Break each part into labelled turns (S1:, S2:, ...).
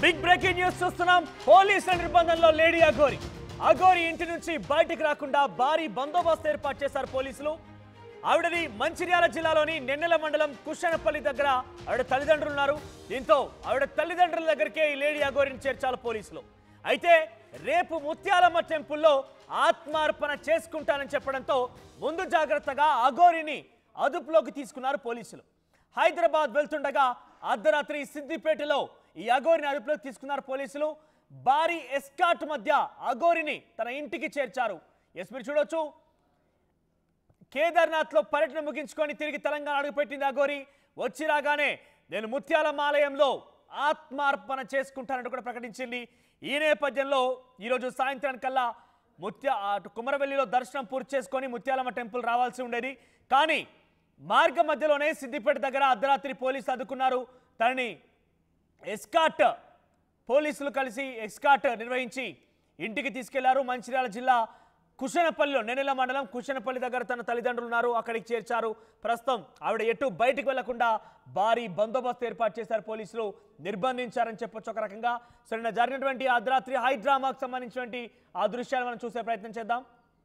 S1: Big breaking news చూస్తున్నాం పోలీసుల నిర్బంధంలో లేడీ అఘోరి అఘోరి ఇంటి నుంచి బయటికి రాకుండా భారీ బందోబస్తు ఏర్పాటు చేశారు పోలీసులు ఆవిడది మంచిర్యాల జిల్లాలోని నెన్నెల మండలం కుషనపల్లి దగ్గర ఆవిడ తల్లిదండ్రులు ఉన్నారు దీంతో ఆవిడ తల్లిదండ్రుల దగ్గరికే ఈ లేడీ అఘోరిని చేర్చాలి పోలీసులు అయితే రేపు ముత్యాలమ్మ టెంపుల్లో ఆత్మార్పణ చేసుకుంటానని చెప్పడంతో ముందు జాగ్రత్తగా అఘోరిని అదుపులోకి తీసుకున్నారు పోలీసులు హైదరాబాద్ వెళ్తుండగా అర్ధరాత్రి సిద్దిపేటలో ఈ అఘోరిని అదుపులోకి తీసుకున్నారు పోలీసులు భారీ ఎస్కాట్ మధ్య అఘోరిని తన ఇంటికి చేర్చారు ఎస్ మీరు చూడొచ్చు కేదార్నాథ్లో పర్యటన ముగించుకొని తిరిగి తెలంగాణ అడుగుపెట్టింది అఘోరి వచ్చి రాగానే నేను ముత్యాలమ్మ ఆలయంలో ఆత్మార్పణ చేసుకుంటానంటూ కూడా ప్రకటించింది ఈ నేపథ్యంలో ఈరోజు సాయంత్రానికల్లా ముత్య అటు కుమరవెల్లిలో దర్శనం పూర్తి చేసుకొని ముత్యాలమ్మ టెంపుల్ రావాల్సి ఉండేది కానీ మార్గ మధ్యలోనే సిద్దిపేట దగ్గర అర్ధరాత్రి పోలీసులు అడ్డుకున్నారు తనని ఎస్కాట్ పోలీసులు కలిసి ఎస్కాట్ నిర్వహించి ఇంటికి తీసుకెళ్లారు మంచిర్యాల జిల్లా కుషనపల్లిలో నెనెల మండలం కుషనపల్లి దగ్గర తన తల్లిదండ్రులు ఉన్నారు అక్కడికి చేర్చారు ప్రస్తుతం ఆవిడ ఎటు బయటికి వెళ్లకుండా భారీ బందోబస్తు ఏర్పాటు చేశారు పోలీసులు నిర్బంధించారని చెప్పొచ్చు ఒక రకంగా సో నిన్న జరిగినటువంటి అర్ధరాత్రి హై డ్రామాకు సంబంధించినటువంటి ఆ దృశ్యాలు మనం చూసే ప్రయత్నం చేద్దాం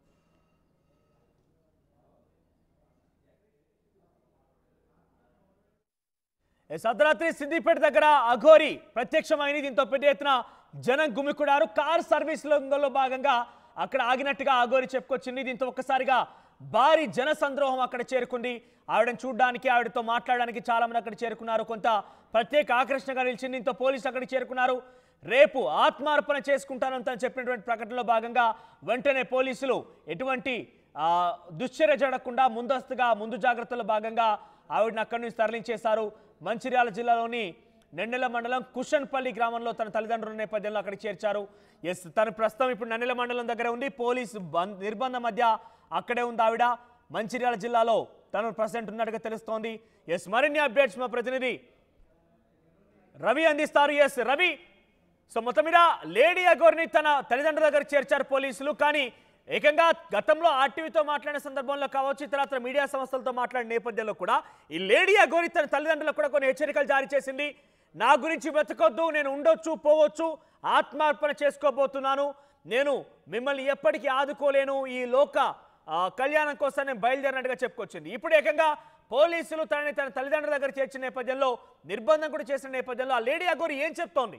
S1: ఎస్ అర్ధరాత్రి సిద్దిపేట దగ్గర అఘోరి ప్రత్యక్షమైంది దీంతో పెద్ద ఎత్తున జనం గుమికూడారు కార్ సర్వీస్ లో భాగంగా అక్కడ ఆగినట్టుగా అఘోరి చెప్పుకొచ్చింది దీంతో ఒక్కసారిగా భారీ జన సంద్రోహం అక్కడ చేరుకుంది ఆవిడని చూడడానికి ఆవిడతో మాట్లాడడానికి చాలా మంది అక్కడ చేరుకున్నారు కొంత ప్రత్యేక ఆకర్షణగా నిలిచింది దీంతో పోలీసులు అక్కడికి చేరుకున్నారు రేపు ఆత్మార్పణ చేసుకుంటానని తను చెప్పినటువంటి ప్రకటనలో భాగంగా వెంటనే పోలీసులు ఎటువంటి ఆ, దుశ్చర్య జరగకుండా ముందస్తుగా ముందు జాగ్రత్తలో భాగంగా ఆవిడని అక్కడి నుంచి తరలించేశారు మంచిర్యాల జిల్లాలోని నెన్నెల మండలం కుషన్పల్లి గ్రామంలో తన తల్లిదండ్రుల నేపథ్యంలో అక్కడికి చేర్చారు ఎస్ తను ప్రస్తుతం ఇప్పుడు నెన్నెల మండలం దగ్గర ఉంది పోలీసు బం- నిర్బంధం మధ్య అక్కడే ఉంది ఆవిడ మంచిర్యాల జిల్లాలో తను ప్రజెంట్ ఉన్నట్టుగా తెలుస్తోంది ఎస్ మరిన్ని అప్డేట్స్ మా ప్రతినిధి రవి అందిస్తారు ఎస్ రవి సో మొత్తం మీద లేడీ అగోర్ని తన తల్లిదండ్రుల దగ్గర చేర్చారు పోలీసులు కానీ ఏకంగా గతంలో ఆర్టీవీతో మాట్లాడిన సందర్భంలో కావచ్చు తర్వాత మీడియా సంస్థలతో మాట్లాడిన నేపథ్యంలో కూడా ఈ లేడీ అగోరి తన తల్లిదండ్రులకు కూడా కొన్ని హెచ్చరికలు జారీ చేసింది నా గురించి వెతకొద్దు నేను ఉండొచ్చు పోవచ్చు ఆత్మార్పణ చేసుకోబోతున్నాను నేను మిమ్మల్ని ఎప్పటికీ ఆదుకోలేను ఈ లోక ఆ, కళ్యాణం కోసం నేను బయలుదేరినట్టుగా చెప్పుకొచ్చింది ఇప్పుడు ఏకంగా పోలీసులు తనని తన తల్లిదండ్రుల దగ్గర చేర్చిన నేపథ్యంలో నిర్బంధం కూడా చేసిన నేపథ్యంలో ఆ లేడీ అగోరి ఏం చెప్తోంది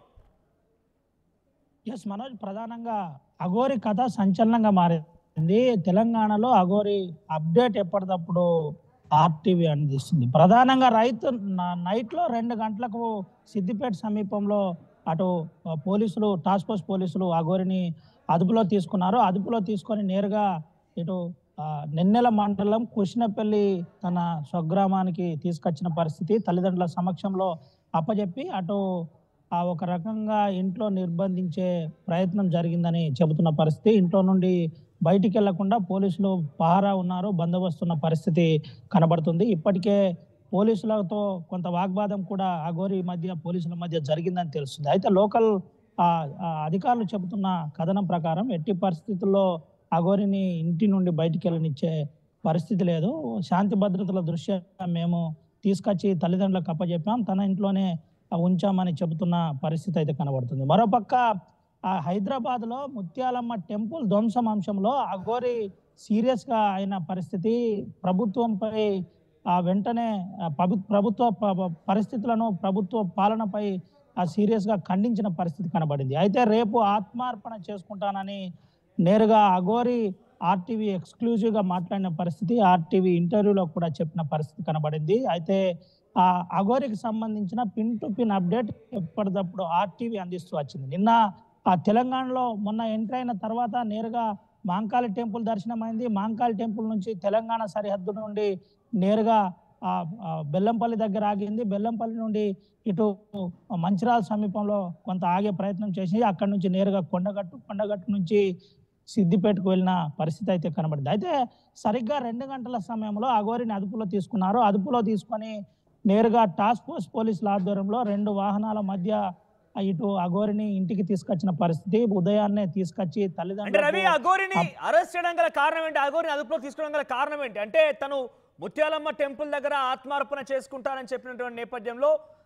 S2: ఎస్ మనోజ్ ప్రధానంగా అఘోరి కథ సంచలనంగా మారింది తెలంగాణలో అఘోరి అప్డేట్ ఎప్పటికప్పుడు ఆర్టీవీ అందిస్తుంది ప్రధానంగా రైతు న- నైట్లో రెండు గంటలకు సిద్దిపేట సమీపంలో అటు ఆ, పోలీసులు టాస్క్ ఫోర్స్ పోలీసులు అఘోరిని అదుపులో తీసుకున్నారు అదుపులో తీసుకొని నేరుగా ఇటు ఆ, నెన్నెల మండలం కృష్ణపల్లి తన స్వగ్రామానికి తీసుకొచ్చిన పరిస్థితి తల్లిదండ్రుల సమక్షంలో అప్పచెప్పి అటు ఆ ఒక రకంగా ఇంట్లో నిర్బంధించే ప్రయత్నం జరిగిందని చెబుతున్న పరిస్థితి ఇంట్లో నుండి బయటికి వెళ్లకుండా పోలీసులు పహారా ఉన్నారు బందోబస్తు ఉన్న పరిస్థితి కనబడుతుంది ఇప్పటికే పోలీసులతో కొంత వాగ్వాదం కూడా అఘోరి మధ్య పోలీసుల మధ్య జరిగిందని తెలుస్తుంది అయితే లోకల్ ఆ, ఆ అధికారులు చెబుతున్న కథనం ప్రకారం ఎట్టి పరిస్థితుల్లో అఘోరిని ఇంటి నుండి బయటికి వెళ్ళనిచ్చే పరిస్థితి లేదు శాంతి భద్రతల దృష్ట్యా మేము తీసుకొచ్చి తల్లిదండ్రులకు అప్పచెప్పాం తన ఇంట్లోనే ఆ, ఉంచామని చెబుతున్న పరిస్థితి అయితే కనబడుతుంది మరోపక్క ఆ హైదరాబాద్ లో ముత్యాలమ్మ టెంపుల్ ధ్వంసం అంశంలో అఘోరి సీరియస్ గా అయిన పరిస్థితి ప్రభుత్వంపై ఆ వెంటనే ఆ ప్రభు ప్రభుత్వ ప- ప- పరిస్థితులను ప్రభుత్వ పాలనపై ఆ సీరియస్ గా ఖండించిన పరిస్థితి కనబడింది అయితే రేపు ఆత్మార్పణ చేసుకుంటానని నేరుగా అఘోరి ఆర్టీవీ ఎక్స్క్లూజివ్ గా మాట్లాడిన పరిస్థితి ఆర్టీవీ ఇంటర్వ్యూలో కూడా చెప్పిన పరిస్థితి కనబడింది అయితే ఆ అఘోరికి సంబంధించిన పిన్ టు పిన్ అప్డేట్ ఎప్పటికప్పుడు ఆర్టీవీ అందిస్తూ వచ్చింది నిన్న ఆ తెలంగాణలో మొన్న ఎంటర్ అయిన తర్వాత నేరుగా మాంకాళి టెంపుల్ దర్శనం అయింది మాంకాళి టెంపుల్ నుంచి తెలంగాణ సరిహద్దు నుండి నేరుగా ఆ ఆ బెల్లంపల్లి దగ్గర ఆగింది బెల్లంపల్లి నుండి ఇటు మంచిరాల సమీపంలో కొంత ఆగే ప్రయత్నం చేసి అక్కడ నుంచి నేరుగా కొండగట్టు కొండగట్టు నుంచి సిద్దిపేటకు వెళ్ళిన పరిస్థితి అయితే కనబడింది అయితే సరిగ్గా రెండు గంటల సమయంలో అఘోరిని అదుపులో తీసుకున్నారు అదుపులో తీసుకొని నేరుగా టాస్క్ ఫోర్స్ పోలీసుల ఆధ్వర్యంలో రెండు వాహనాల మధ్య ఆ ఇటు అఘోరిని ఇంటికి తీసుకొచ్చిన పరిస్థితి ఉదయాన్నే తీసుకొచ్చి
S1: అంటే రవి
S2: తల్లిదండ్రులు
S1: అఘోరిని అరెస్ట్ చేయడం గల కారణం ఏంటి అఘోరిని అదుపులో తీసుకోవడం గల కారణం ఏంటి అంటే తను ముత్యాలమ్మ టెంపుల్ దగ్గర ఆత్మార్పణ చేసుకుంటానని చెప్పినటువంటి నేపథ్యంలో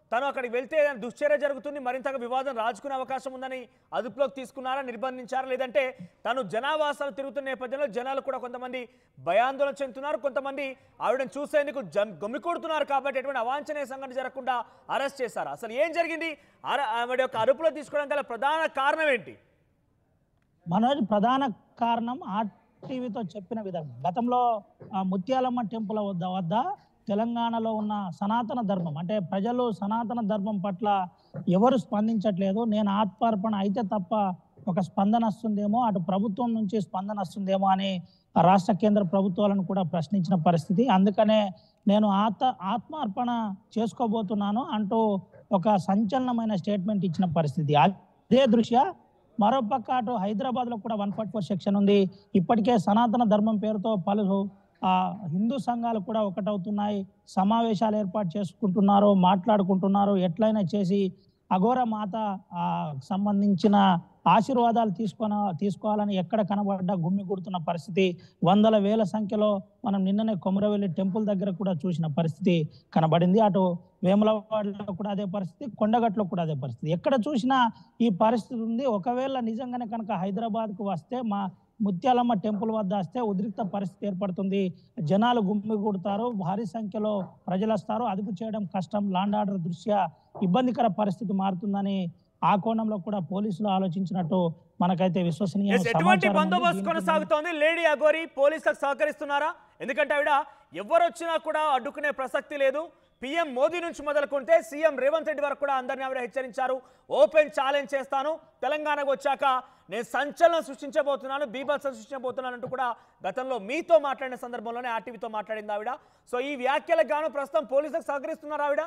S1: తను అక్కడికి వెళ్తే ఏదైనా దుశ్చర్య జరుగుతుంది మరింతగా వివాదం రాజుకునే అవకాశం ఉందని అదుపులోకి తీసుకున్నారా నిర్బంధించారా లేదంటే తను జనావాసాలు తిరుగుతున్న నేపథ్యంలో జనాలు కూడా కొంతమంది భయాందోళన చెందుతున్నారు కొంతమంది ఆవిడని చూసేందుకు జం గమ్మికొడుతున్నారు కాబట్టి ఎటువంటి అవాంఛనీయ సంఘటన జరగకుండా అరెస్ట్ చేశారు అసలు ఏం జరిగింది అర- ఆవిడ యొక్క అదుపులో తీసుకోవడానికి గల ప్రధాన కారణం ఏంటి
S2: మనోజ్ ప్రధాన కారణం ఆర్టీవీతో చెప్పిన విధంగా గతంలో ఆ, ముత్యాలమ్మ టెంపుల్ వద్ద వద్ద తెలంగాణలో ఉన్న సనాతన ధర్మం అంటే ప్రజలు సనాతన ధర్మం పట్ల ఎవరు స్పందించట్లేదు నేను ఆత్మార్పణ అయితే తప్ప ఒక స్పందన వస్తుందేమో అటు ప్రభుత్వం నుంచి స్పందన వస్తుందేమో అని ఆ రాష్ట్ర కేంద్ర ప్రభుత్వాలను కూడా ప్రశ్నించిన పరిస్థితి అందుకనే నేను ఆత్మ ఆత్మార్పణ చేసుకోబోతున్నాను అంటూ ఒక సంచలనమైన స్టేట్మెంట్ ఇచ్చిన పరిస్థితి అదే దృష్ట్యా మరోపక్క అటు హైదరాబాద్ లో కూడా వన్ ఫార్టీ ఫోర్ సెక్షన్ ఉంది ఇప్పటికే సనాతన ధర్మం పేరుతో పలు ఆ హిందూ సంఘాలు కూడా ఒకటవుతున్నాయి సమావేశాలు ఏర్పాటు చేసుకుంటున్నారు మాట్లాడుకుంటున్నారు ఎట్లయినా చేసి అఘోర మాత ఆ సంబంధించిన ఆశీర్వాదాలు తీసుకొని తీసుకోవాలని ఎక్కడ కనబడ్డా గుమ్మి గుడుతున్న పరిస్థితి వందల వేల సంఖ్యలో మనం నిన్ననే కొమరవెల్లి టెంపుల్ దగ్గర కూడా చూసిన పరిస్థితి కనబడింది అటు వేములవాడలో కూడా అదే పరిస్థితి కొండగట్లో కూడా అదే పరిస్థితి ఎక్కడ చూసినా ఈ పరిస్థితి ఉంది ఒకవేళ నిజంగానే కనుక హైదరాబాద్కు వస్తే మా ముత్యాలమ్మ టెంపుల్ వద్ద వస్తే ఉద్రిక్త పరిస్థితి ఏర్పడుతుంది జనాలు గుమ్మిగూడతారు భారీ సంఖ్యలో ప్రజలు వస్తారు అదుపు చేయడం కష్టం లాండ్ ఆర్డర్ దృష్ట్యా ఇబ్బందికర పరిస్థితి మారుతుందని ఆ కోణంలో కూడా పోలీసులు ఆలోచించినట్టు మనకైతే విశ్వసనీయ
S1: ఎస్, ఎటువంటి బందోబస్తు కొనసాగుతోంది లేడీ అగోరి పోలీసులకు సహకరిస్తున్నారా ఎందుకంటే ఆవిడ ఎవరు వచ్చినా కూడా అడ్డుకునే ప్రసక్తి లేదు పీఎం మోదీ నుంచి మొదలుకుంటే సీఎం రేవంత్ రెడ్డి వరకు కూడా అందరినీ ఆవిడ హెచ్చరించారు ఓపెన్ ఛాలెంజ్ చేస్తాను తెలంగాణకు వచ్చాక నేను సంచలనం సృష్టించబోతున్నాను బీభత్సం సృష్టించబోతున్నాను అంటూ కూడా గతంలో మీతో మాట్లాడిన సందర్భంలోనే ఆర్టీవీతో మాట్లాడింది ఆవిడ సో ఈ వ్యాఖ్యలకు గాను ప్రస్తుతం పోలీసులకు సహకరిస్తున్నారు ఆవిడ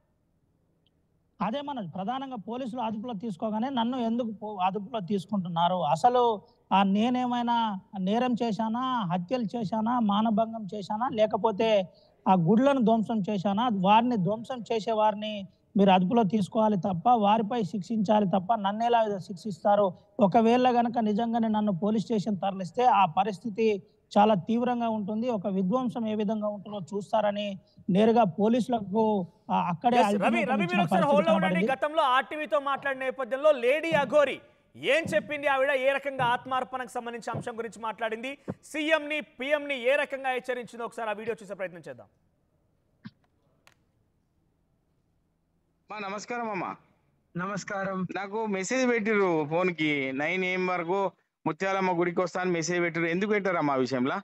S2: అదే మన ప్రధానంగా పోలీసులు అదుపులో తీసుకోగానే నన్ను ఎందుకు పో- అదుపులో తీసుకుంటున్నారు అసలు ఆ నేనేమైనా నేరం చేశానా హత్యలు చేశానా మానభంగం చేశానా లేకపోతే ఆ గుడ్లను ధ్వంసం చేశానా వారిని ధ్వంసం చేసే వారిని మీరు అదుపులో తీసుకోవాలి తప్ప వారిపై శిక్షించాలి తప్ప నన్ను ఎలా శిక్షిస్తారు ఒకవేళ గనక నిజంగానే నన్ను పోలీస్ స్టేషన్ తరలిస్తే ఆ పరిస్థితి చాలా తీవ్రంగా ఉంటుంది ఒక విధ్వంసం ఏ విధంగా ఉంటుందో చూస్తారని నేరుగా పోలీసులకు ఆ, అక్కడే
S1: Yes, రవి
S2: ultimatum
S1: రవి
S2: ఇచ్చిన
S1: మీరు ఒకసారి
S2: పరిస్థితి
S1: హోల్డ్ ఉండండి
S2: కనబడింది.
S1: గతంలో ఆర్టీవీతో మాట్లాడిన నేపథ్యంలో లేడీ అఘోరి ఏం చెప్పింది ఆవిడ ఏ రకంగా ఆత్మార్పణకు సంబంధించిన అంశం గురించి మాట్లాడింది సీఎం ని పిఎం ని ఏ రకంగా హెచ్చరించిందో ఒకసారి ఆ వీడియో చూసే ప్రయత్నం చేద్దాం
S3: మా నమస్కారం అమ్మా
S4: నమస్కారం
S3: నాకు మెసేజ్ పెట్టిరు ఫోన్ కి నైన్ ఏం వరకు ముత్యాలమ్మ గుడికి వస్తా అని మెసేజ్ పెట్టిరు ఎందుకు పెట్టారమ్మా ఆ విషయంలో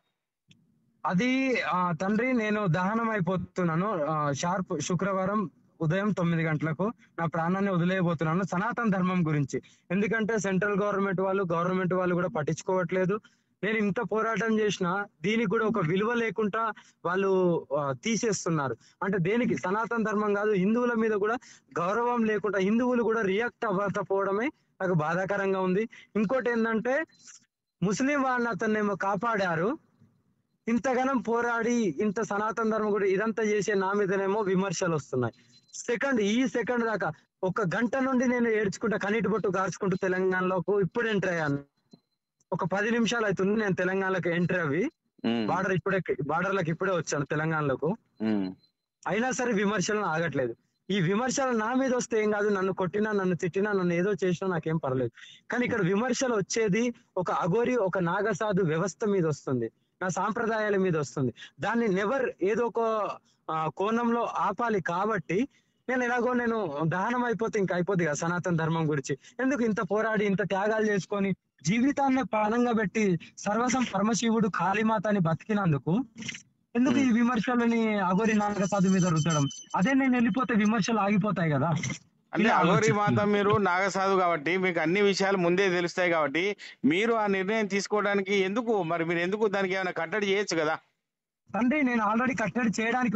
S4: అది ఆ, తండ్రి నేను దహనం అయిపోతున్నాను ఆ, షార్ప్ శుక్రవారం ఉదయం తొమ్మిది గంటలకు నా ప్రాణాన్ని వదిలేయబోతున్నాను సనాతన ధర్మం గురించి ఎందుకంటే సెంట్రల్ గవర్నమెంట్ వాళ్ళు గవర్నమెంట్ వాళ్ళు కూడా పట్టించుకోవట్లేదు నేను ఇంత పోరాటం చేసినా దీనికి కూడా ఒక విలువ లేకుండా వాళ్ళు ఆ, తీసేస్తున్నారు అంటే దేనికి సనాతన ధర్మం కాదు హిందువుల మీద కూడా గౌరవం లేకుండా హిందువులు కూడా రియాక్ట్ అవ్వకపోవడమే నాకు బాధాకరంగా ఉంది ఇంకోటి ఏంటంటే ముస్లిం వాళ్ళని అతన్నేమో కాపాడారు ఇంతగానం పోరాడి ఇంత సనాతన ధర్మం కూడా ఇదంతా చేసే నా మీదనేమో విమర్శలు వస్తున్నాయి సెకండ్ ఈ సెకండ్ దాకా ఒక గంట నుండి నేను ఏడ్చుకుంటా కన్నీటి బొట్టు గార్చుకుంటూ తెలంగాణలోకి ఇప్పుడు ఎంటర్ అయ్యాను ఒక పది నిమిషాలు అవుతుంది నేను తెలంగాణలోకి ఎంటర్ అవి
S3: ఉమ్,
S4: బార్డర్ ఇప్పుడే బార్డర్లకు ఇప్పుడే వచ్చాను తెలంగాణలోకి
S3: ఉమ్,
S4: అయినా సరే విమర్శలను ఆగట్లేదు ఈ విమర్శలు నా మీద వస్తే ఏం కాదు నన్ను కొట్టినా నన్ను తిట్టినా నన్ను ఏదో చేసినా నాకేం పర్లేదు కానీ ఇక్కడ విమర్శలు వచ్చేది ఒక అఘోరి ఒక నాగసాధు వ్యవస్థ మీద వస్తుంది నా సాంప్రదాయాల మీద వస్తుంది దాన్ని నెవర్ ఏదో ఒక ఆ, కోణంలో ఆపాలి కాబట్టి నేను ఎలాగో నేను దహనం అయిపోతే ఇంకా అయిపోద్ది కదా సనాతన ధర్మం గురించి ఎందుకు ఇంత పోరాడి ఇంత త్యాగాలు చేసుకొని జీవితాన్ని ప్రాణంగా పెట్టి సర్వసం పరమశివుడు కాళీమాత అని బతికినందుకు ఎందుకు ఈ విమర్శలని అఘోరి నాగసాధు మీద రుద్దడం అదే నేను వెళ్ళిపోతే విమర్శలు ఆగిపోతాయి కదా
S3: అంటే
S4: ఇలా
S3: అఘోరి
S4: ఆలోచిస్తున్నా.
S3: మాత మీరు నాగసాధు కాబట్టి మీకు అన్ని విషయాలు ముందే తెలుస్తాయి కాబట్టి మీరు ఆ నిర్ణయం తీసుకోవడానికి ఎందుకు మరి మీరు ఎందుకు దానికి ఏమైనా కట్టడి చేయొచ్చు కదా
S4: తండ్రి నేను ఆల్రెడీ కట్టడి చేయడానికి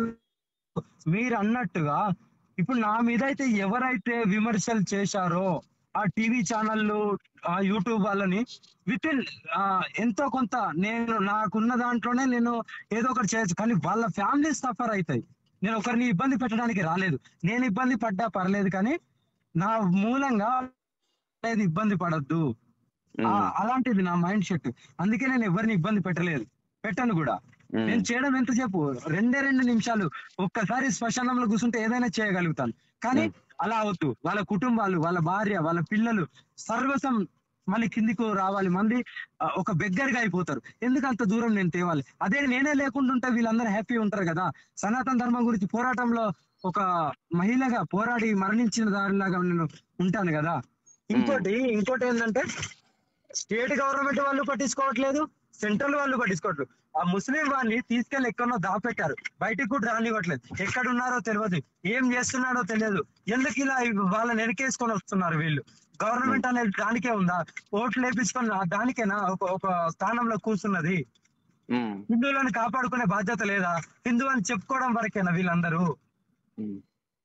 S4: మీరు అన్నట్టుగా ఇప్పుడు నా మీద అయితే ఎవరైతే విమర్శలు చేశారో ఆ టీవీ ఛానళ్ళు ఆ యూట్యూబ్ వాళ్ళని విత్ ఇన్ ఎంతో కొంత నేను నాకున్న దాంట్లోనే నేను ఏదో ఒకటి చేయొచ్చు కానీ వాళ్ళ ఫ్యామిలీ సఫర్ అవుతాయి నేను ఒకరిని ఇబ్బంది పెట్టడానికి రాలేదు నేను ఇబ్బంది పడ్డా పర్లేదు కానీ నా మూలంగా అనేది ఇబ్బంది పడద్దు
S3: ఉమ్,
S4: అలాంటిది నా మైండ్ సెట్ అందుకే నేను ఎవరిని ఇబ్బంది పెట్టలేదు పెట్టను కూడా
S3: ఉమ్,
S4: నేను చేయడం ఎంతసేపు రెండే రెండు నిమిషాలు ఒక్కసారి శ్మశానంలో కూర్చుంటే ఏదైనా చేయగలుగుతాను కానీ అలా అవద్దు వాళ్ళ కుటుంబాలు వాళ్ళ భార్య వాళ్ళ పిల్లలు సర్వసం మళ్ళీ కిందికి రావాలి మంది ఆ, ఒక బెగ్గరగా అయిపోతారు ఎందుకు అంత దూరం నేను తేవాలి అదే నేనే లేకుండా ఉంటే వీళ్ళందరూ హ్యాపీ ఉంటారు కదా సనాతన ధర్మం గురించి పోరాటంలో ఒక మహిళగా పోరాడి మరణించిన దానిలాగా నేను ఉంటాను కదా ఇంకోటి ఇంకోటి ఏంటంటే స్టేట్ గవర్నమెంట్ వాళ్ళు పట్టించుకోవట్లేదు సెంట్రల్ వాళ్ళు పట్టించుకోవట్లేదు ఆ ముస్లిం వాడిని తీసుకెళ్లి ఎక్కడో దాపెట్టారు బయటికి కూడా రానివ్వట్లేదు ఎక్కడ ఉన్నారో తెలియదు ఏం చేస్తున్నారో తెలియదు ఎందుకు ఇలా వాళ్ళని వెనకేసుకొని వస్తున్నారు వీళ్ళు గవర్నమెంట్ అనేది దానికే ఉందా ఓట్లు వేపించుకొని ఆ దానికేనా ఒక ఒక స్థానంలో కూర్చున్నది
S3: ఉమ్,
S4: హిందువులను కాపాడుకునే బాధ్యత లేదా హిందూ అని చెప్పుకోవడం వరకేనా వీళ్ళందరూ
S3: ఉమ్.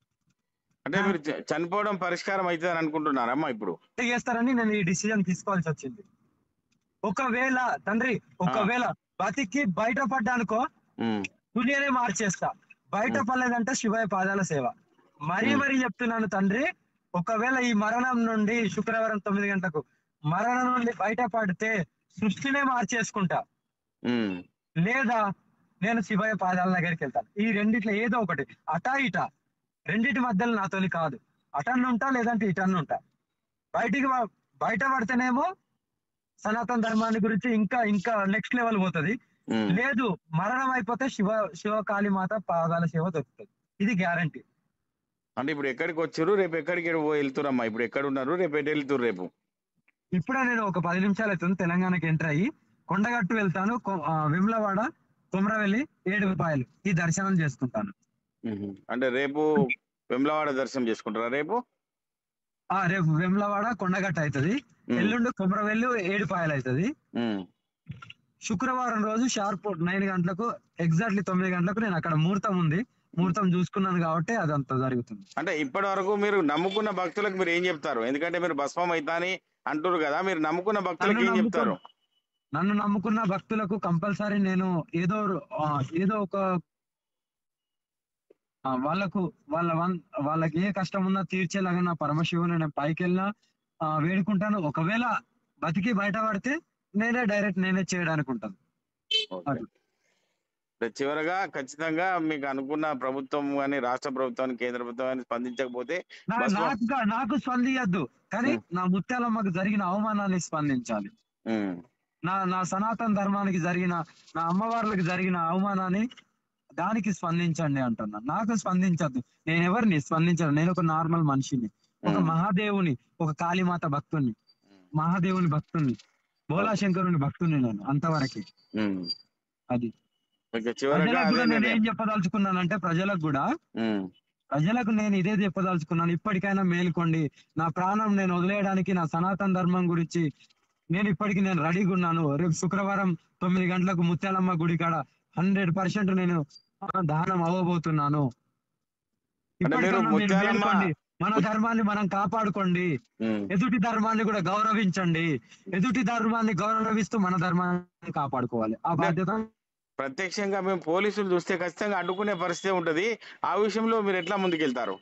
S3: అంటే మీరు చ- చనిపోవడం పరిష్కారం అవుతుంది అని అనుకుంటున్నారమ్మా ఇప్పుడు
S4: చేస్తారని నేను ఈ డిసిజన్ తీసుకోవాల్సి వచ్చింది ఒకవేళ తండ్రి ఒకవేళ బతికి బయట పడ్డానుకో
S3: ఉమ్,
S4: దునియానే మార్చేస్తా బయట పడలేదంటే శివయ్య పాదాల సేవ మరీ మరీ చెప్తున్నాను తండ్రి ఒకవేళ ఈ మరణం నుండి శుక్రవారం తొమ్మిది గంటలకు మరణం నుండి బయట పడితే సృష్టినే మార్చేసుకుంటా
S3: ఉమ్,
S4: లేదా నేను శివయ్య పాదాల దగ్గరికి వెళ్తాను ఈ రెండిట్లో ఏదో ఒకటి అటా ఇటా రెండిటి మధ్యలో నాతోని కాదు అటన్ను ఉంటా లేదంటే ఇటన్ను ఉంటా బయటికి వా- బయట పడితేనేమో సనాతన ధర్మాన్ని గురించి ఇంకా ఇంకా నెక్స్ట్ లెవెల్ పోతది
S3: ఉమ్.
S4: లేదు మరణం అయిపోతే శివ శివ కాళీమాత పాదాల సేవ దొరుకుతుంది ఇది గ్యారంటీ
S3: అంటే ఇప్పుడు ఎక్కడికి వచ్చారు రేపు ఎక్కడికి వెళ్తురమ్మా ఇప్పుడు ఎక్కడ ఉన్నారు రేపు ఎటు వెళ్తురు రేపు
S4: ఇప్పుడే నేను ఒక పది నిమిషాలు అవుతుంది తెలంగాణకి ఎంటర్ అయ్యి కొండగట్టు వెళ్తాను కొ- ఆ, విమ్లవాడ కొమరవెల్లి ఏడు రూపాయలు ఈ దర్శనం చేసుకుంటాను
S3: ఉహు. అంటే రేపు వెమ్లవాడ దర్శనం చేసుకుంటారా రేపు
S4: ఆ రేపు వెమ్లవాడ కొండగట్టు అవుతుంది
S3: ఉమ్,
S4: ఎల్లుండి కొమరవెల్లి ఏడుపాయలు అవుతుంది
S3: ఉమ్,
S4: శుక్రవారం రోజు షార్ప్ నైన్ గంటలకు ఎగ్జాక్ట్లీ తొమ్మిది గంటలకు నేను అక్కడ ముహూర్తం ఉంది ముహూర్తం చూసుకున్నాను కాబట్టి అదంతా జరుగుతుంది
S3: అంటే ఇప్పటి వరకు మీరు నమ్ముకున్న భక్తులకు మీరు ఏం చెప్తారు ఎందుకంటే మీరు భస్మం అవుతా అని అంటారు కదా మీరు నమ్ముకున్న భక్తులకు ఏం
S4: నన్ను
S3: చెప్తారు
S4: నన్ను నమ్ముకున్న భక్తులకు కంపల్సరీ నేను ఏదో ఆ, ఏదో ఒక ఆ, వాళ్ళకు వాళ్ళ వన్- వాళ్ళకి ఏ కష్టం ఉన్నా తీర్చేలాగా నా పరమశివుని నేను పైకి వెళ్ళినా ఆ, వేడుకుంటాను ఒకవేళ బతికి బయట పడితే నేనే డైరెక్ట్ నేనే చేయడానికి ఉంటాను
S3: ఓకే. అంటే చివరగా ఖచ్చితంగా మీకు అనుకున్న ప్రభుత్వం కానీ రాష్ట్ర ప్రభుత్వం కేంద్ర ప్రభుత్వం కానీ స్పందించకపోతే
S4: నా-
S3: భస్మం-
S4: నాకు గా- నాకు స్పందియద్దు కానీ
S3: ఉం.
S4: నా ముత్యాలమ్మకు జరిగిన అవమానాన్ని స్పందించాలి
S3: ఉమ్,
S4: నా నా సనాతన ధర్మానికి జరిగిన నా అమ్మవార్లకు జరిగిన అవమానాన్ని దానికి స్పందించండి అంటున్నా నాకు స్పందించద్దు నేను ఎవరిని స్పందించను నేను ఒక నార్మల్ మనిషిని ఒక
S3: ఉమ్,
S4: మహాదేవుని ఒక కాళీమాత భక్తుని మహాదేవుని భక్తుని భోలాశంకరుని భక్తుని నేను అంతవరకే
S3: ఉమ్.
S4: అది
S3: ఇక చివరగా
S4: ప్రజలకు
S3: అదే
S4: కూడా నేను
S3: నిర్ణయం.
S4: ఏం చెప్పదలుచుకున్నానంటే ప్రజలకు కూడా
S3: ఉమ్,
S4: ప్రజలకు నేను ఇదే చెప్పదలుచుకున్నాను ఇప్పటికైనా మేలుకోండి నా ప్రాణం నేను వదిలేయడానికి నా సనాతన ధర్మం గురించి నేను ఇప్పటికి నేను రెడీగా ఉన్నాను రేపు శుక్రవారం తొమ్మిది గంటలకు ముత్యాలమ్మ గుడి కాడ హండ్రెడ్ పర్సెంట్ నేను ఆ, దానం అవ్వబోతున్నాను
S3: అంటే మీరు
S4: ఇప్పటికన్నా మీరు
S3: ముత్యాలమ్మ-
S4: మేలుకోండి మన ధర్మాన్ని మనం కాపాడుకోండి
S3: ఉమ్.
S4: ఎదుటి ధర్మాన్ని కూడా గౌరవించండి ఎదుటి ధర్మాన్ని గౌరవిస్తూ మన ధర్మాన్ని కాపాడుకోవాలి ఆ బాధ్యత
S3: ప్రత్యక్షంగా మేము పోలీసులు చూస్తే ఖచ్చితంగా అడ్డుకునే పరిస్థితి ఉంటది ఆ విషయంలో మీరు ఎట్లా ముందుకెళ్తారు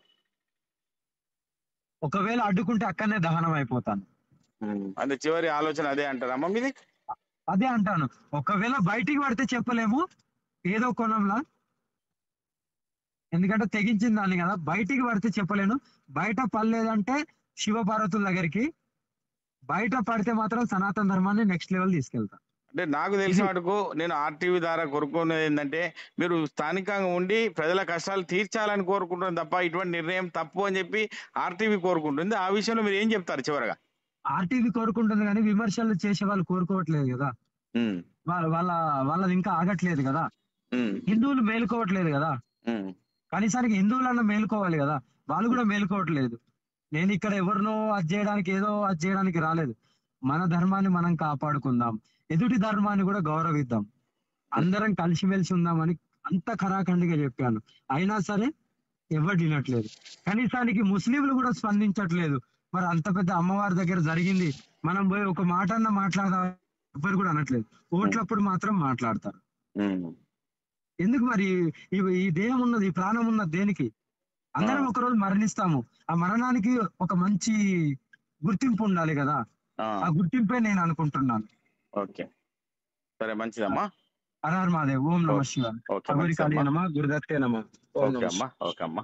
S4: ఒకవేళ అడ్డుకుంటే అక్కడనే దహనం అయిపోతాను
S3: అంటే చివరి ఆలోచన అదే అంటారమ్మా మీది
S4: అదే అంటాను ఒకవేళ బయటికి పడితే చెప్పలేము ఏదో కోణంలో ఎందుకంటే తెగించింది దాన్ని కదా బయటికి పడితే చెప్పలేను బయట పడలేదంటే శివపార్వతుల దగ్గరికి బయట పడితే మాత్రం సనాతన ధర్మాన్ని నెక్స్ట్ లెవెల్ తీసుకెళ్తా
S3: అంటే నాకు తెలిసిన
S4: ఇది-
S3: మటుకు నేను ఆర్టీవీ ద్వారా కోరుకునేది ఏంటంటే మీరు స్థానికంగా ఉండి ప్రజల కష్టాలు తీర్చాలని కోరుకుంటున్నారు తప్ప ఇటువంటి నిర్ణయం తప్పు అని చెప్పి ఆర్టీవీ కోరుకుంటుంది ఆ విషయంలో మీరు ఏం చెప్తారు చివరగా
S4: ఆర్టీవీ కోరుకుంటుంది కానీ విమర్శలు చేసే వాళ్ళు కోరుకోవట్లేదు కదా
S3: ఉమ్,
S4: వాళ్ళ వాళ్ళ వాళ్ళది ఇంకా ఆగట్లేదు కదా
S3: ఉమ్,
S4: హిందువులు మేలుకోవట్లేదు కదా
S3: ఉమ్,
S4: కనీసానికి హిందువులన్నా మేలుకోవాలి కదా వాళ్ళు కూడా మేలుకోవట్లేదు నేను ఇక్కడ ఎవరినో అది చేయడానికి ఏదో అది చేయడానికి రాలేదు మన ధర్మాన్ని మనం కాపాడుకుందాం ఎదుటి ధర్మాన్ని కూడా గౌరవిద్దాం అందరం కలిసిమెలిసి ఉందామని అంత ఖరాఖండిగా చెప్పాను అయినా సరే ఎవరు వినట్లేదు కనీసానికి ముస్లింలు కూడా స్పందించట్లేదు మరి అంత పెద్ద అమ్మవారి దగ్గర జరిగింది మనం పోయి ఒక మాట అన్న మాట్లాడదాం ఎవ్వరు కూడా అనట్లేదు ఓట్లప్పుడు మాత్రం మాట్లాడతారు
S3: ఉమ్.
S4: ఎందుకు మరి ఈ- ఈ దేహం ఉన్నది ఈ ప్రాణం ఉన్నది దేనికి అందరం
S3: ఆ.
S4: ఒకరోజు మరణిస్తాము ఆ మరణానికి ఒక మంచి గుర్తింపు ఉండాలి కదా
S3: ఆ,
S4: ఆ గుర్తింపే నేను అనుకుంటున్నాను
S3: ఓకే సరే మంచిదమ్మా
S4: హరహర్ మహాదేవ్ ఓం నమ
S3: ఓకే.
S4: శివ
S3: ఓకే
S4: అగోరి
S3: మంచిదమ్మా.
S4: కాళీ నమ గురుదత్తే నమ ఓం
S3: ఓకే
S4: నమ
S3: అమ్మా ఓకే అమ్మా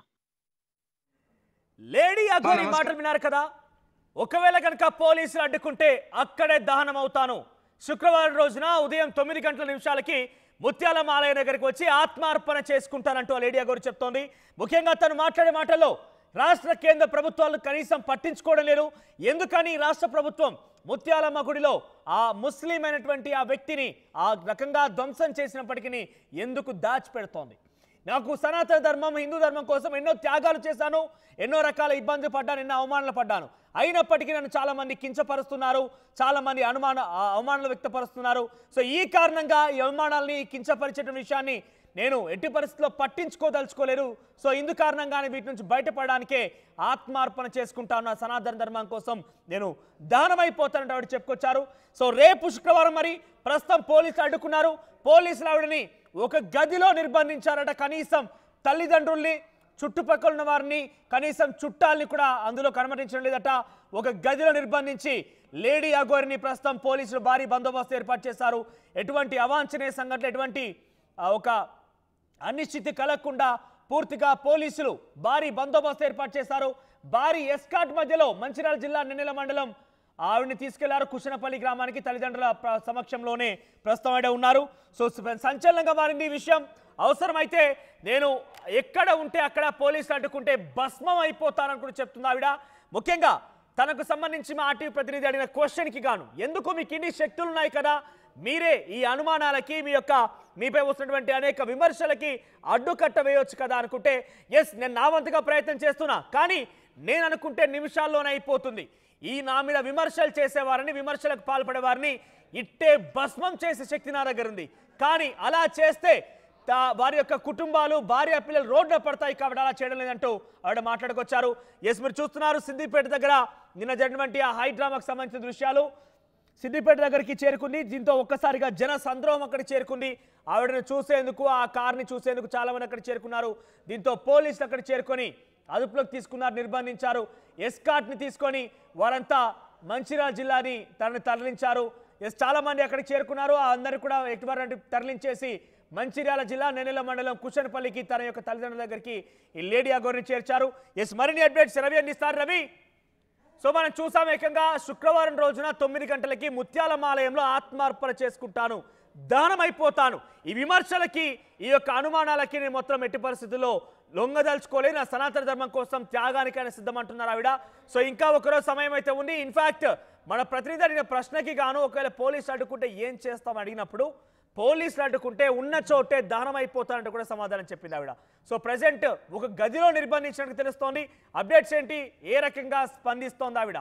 S1: లేడీ అఘోరి
S3: నమస్కారం.
S1: మాటలు విన్నారు కదా ఒకవేళ కనుక పోలీసులు అడ్డుకుంటే అక్కడే దహనం అవుతాను శుక్రవారం రోజున ఉదయం తొమ్మిది గంటల నిమిషాలకి ముత్యాల మాలయ దగ్గరికి వచ్చి ఆత్మార్పణ చేసుకుంటానంటూ ఆ లేడీ అఘోరి చెప్తోంది ముఖ్యంగా తను మాట్లాడే మాటల్లో రాష్ట్ర కేంద్ర ప్రభుత్వాలు కనీసం పట్టించుకోవడం లేదు ఎందుకని రాష్ట్ర ప్రభుత్వం ముత్యాలమ్మ గుడిలో ఆ ముస్లిం అయినటువంటి ఆ వ్యక్తిని ఆ రకంగా ధ్వంసం చేసినప్పటికీ ఎందుకు దాచిపెడుతోంది నాకు సనాతన ధర్మం హిందూ ధర్మం కోసం ఎన్నో త్యాగాలు చేశాను ఎన్నో రకాల ఇబ్బందులు పడ్డాను ఎన్నో అవమానాలు పడ్డాను అయినప్పటికీ నన్ను చాలా మంది కించపరుస్తున్నారు చాలా మంది అనుమాన ఆ అవమానాలు వ్యక్తపరుస్తున్నారు సో ఈ కారణంగా ఈ అవమానాలని కించపరిచే విషయాన్ని నేను ఎట్టి పరిస్థితుల్లో పట్టించుకోదలుచుకోలేరు సో ఇందు కారణంగానే వీటి నుంచి బయటపడడానికే ఆత్మార్పణ చేసుకుంటాను నా సనాతన ధర్మం కోసం నేను దానమైపోతానంటే ఆవిడ చెప్పుకొచ్చారు సో రేపు శుక్రవారం మరి ప్రస్తుతం పోలీసులు అడ్డుకున్నారు పోలీసులు ఆవిడని ఒక గదిలో నిర్బంధించారట కనీసం తల్లిదండ్రుల్ని చుట్టుపక్కల ఉన్న వారిని కనీసం చుట్టాలని కూడా అందులో కనుమరించడం లేదట ఒక గదిలో నిర్బంధించి లేడీ అగోరిని ప్రస్తుతం పోలీసులు భారీ బందోబస్తు ఏర్పాటు చేశారు ఎటువంటి అవాంఛనీయ సంఘటన ఎటువంటి ఆ, ఒక అనిశ్చితి కలగకుండా పూర్తిగా పోలీసులు భారీ బందోబస్తు ఏర్పాటు చేశారు భారీ ఎస్కాట్ మధ్యలో మంచిర్యాల జిల్లా నిన్నెల మండలం ఆవిడని తీసుకెళ్లారు కుషనపల్లి గ్రామానికి తల్లిదండ్రుల ప్ర- సమక్షంలోనే ప్రస్తుతం ఆవిడ ఉన్నారు సో స- సంచలనంగా మారింది ఈ విషయం అవసరమైతే నేను ఎక్కడ ఉంటే అక్కడ పోలీసులు అడ్డుకుంటే భస్మం అయిపోతానని కూడా చెప్తుంది ఆవిడ ముఖ్యంగా తనకు సంబంధించి మా ఆర్టీవీ ప్రతినిధి అడిగిన క్వశ్చన్కి గాను ఎందుకు మీకు ఇన్ని శక్తులు ఉన్నాయి కదా మీరే ఈ అనుమానాలకి మీ యొక్క మీపై వస్తున్నటువంటి అనేక విమర్శలకి అడ్డుకట్ట వేయొచ్చు కదా అనుకుంటే ఎస్ నేను నా వంతుగా ప్రయత్నం చేస్తున్నా కానీ నేను అనుకుంటే నిమిషాల్లోనే అయిపోతుంది ఈ నా మీద విమర్శలు చేసేవారిని విమర్శలకు పాల్పడే వారిని ఇట్టే భస్మం చేసే శక్తి నా దగ్గర ఉంది కానీ అలా చేస్తే తా- వారి యొక్క కుటుంబాలు భార్య పిల్లలు రోడ్డున పడతాయి కాబట్టి అలా చేయడం లేదంటూ ఆవిడ మాట్లాడుకొచ్చారు ఎస్ మీరు చూస్తున్నారు సిద్దిపేట దగ్గర నిన్న జరిగినటువంటి ఆ హై డ్రామాకు సంబంధించిన దృశ్యాలు సిద్దిపేట దగ్గరికి చేరుకుంది దీంతో ఒక్కసారిగా జన సంద్రోహం అక్కడికి చేరుకుంది ఆవిడను చూసేందుకు ఆ కార్ని చూసేందుకు చాలా మంది అక్కడ చేరుకున్నారు దీంతో పోలీసులు అక్కడ చేరుకొని అదుపులోకి తీసుకున్నారు నిర్బంధించారు ఎస్కాట్ని తీసుకొని వారంతా మంచిర్యాల జిల్లాని తనని తరలించారు ఎస్ చాలా మంది అక్కడికి చేరుకున్నారు ఆ అందరు కూడా ఎటువంటి తరలించేసి మంచిర్యాల జిల్లా నెనెల మండలం కుషన్పల్లికి తన యొక్క తల్లిదండ్రుల దగ్గరికి ఈ లేడీ అగోరిని చేర్చారు ఎస్ మరిన్ని అప్డేట్స్ రవి అందిస్తారు రవి సో మనం చూసాం ఏకంగా శుక్రవారం రోజున తొమ్మిది గంటలకి ముత్యాలమాలయంలో ఆత్మార్పణ చేసుకుంటాను దహనం అయిపోతాను ఈ విమర్శలకి ఈ యొక్క అనుమానాలకి నేను మొత్తం ఎట్టి పరిస్థితుల్లో లొంగదలుచుకోలేదు నా సనాతన ధర్మం కోసం త్యాగానికైనా సిద్ధమంటున్నారు ఆవిడ సో ఇంకా ఒకరోజు సమయం అయితే ఉంది ఇన్ఫాక్ట్ మన ప్రతినిధి అడిగిన ప్రశ్నకి గాను ఒకవేళ పోలీసులు అడ్డుకుంటే ఏం చేస్తాం అడిగినప్పుడు పోలీసులు అడ్డుకుంటే ఉన్న చోటే దహనం అయిపోతానంటూ కూడా సమాధానం చెప్పింది ఆవిడ సో ప్రజెంట్ ఒక గదిలో నిర్బంధించినట్టు తెలుస్తోంది అప్డేట్స్ ఏంటి ఏ రకంగా స్పందిస్తోంది ఆవిడ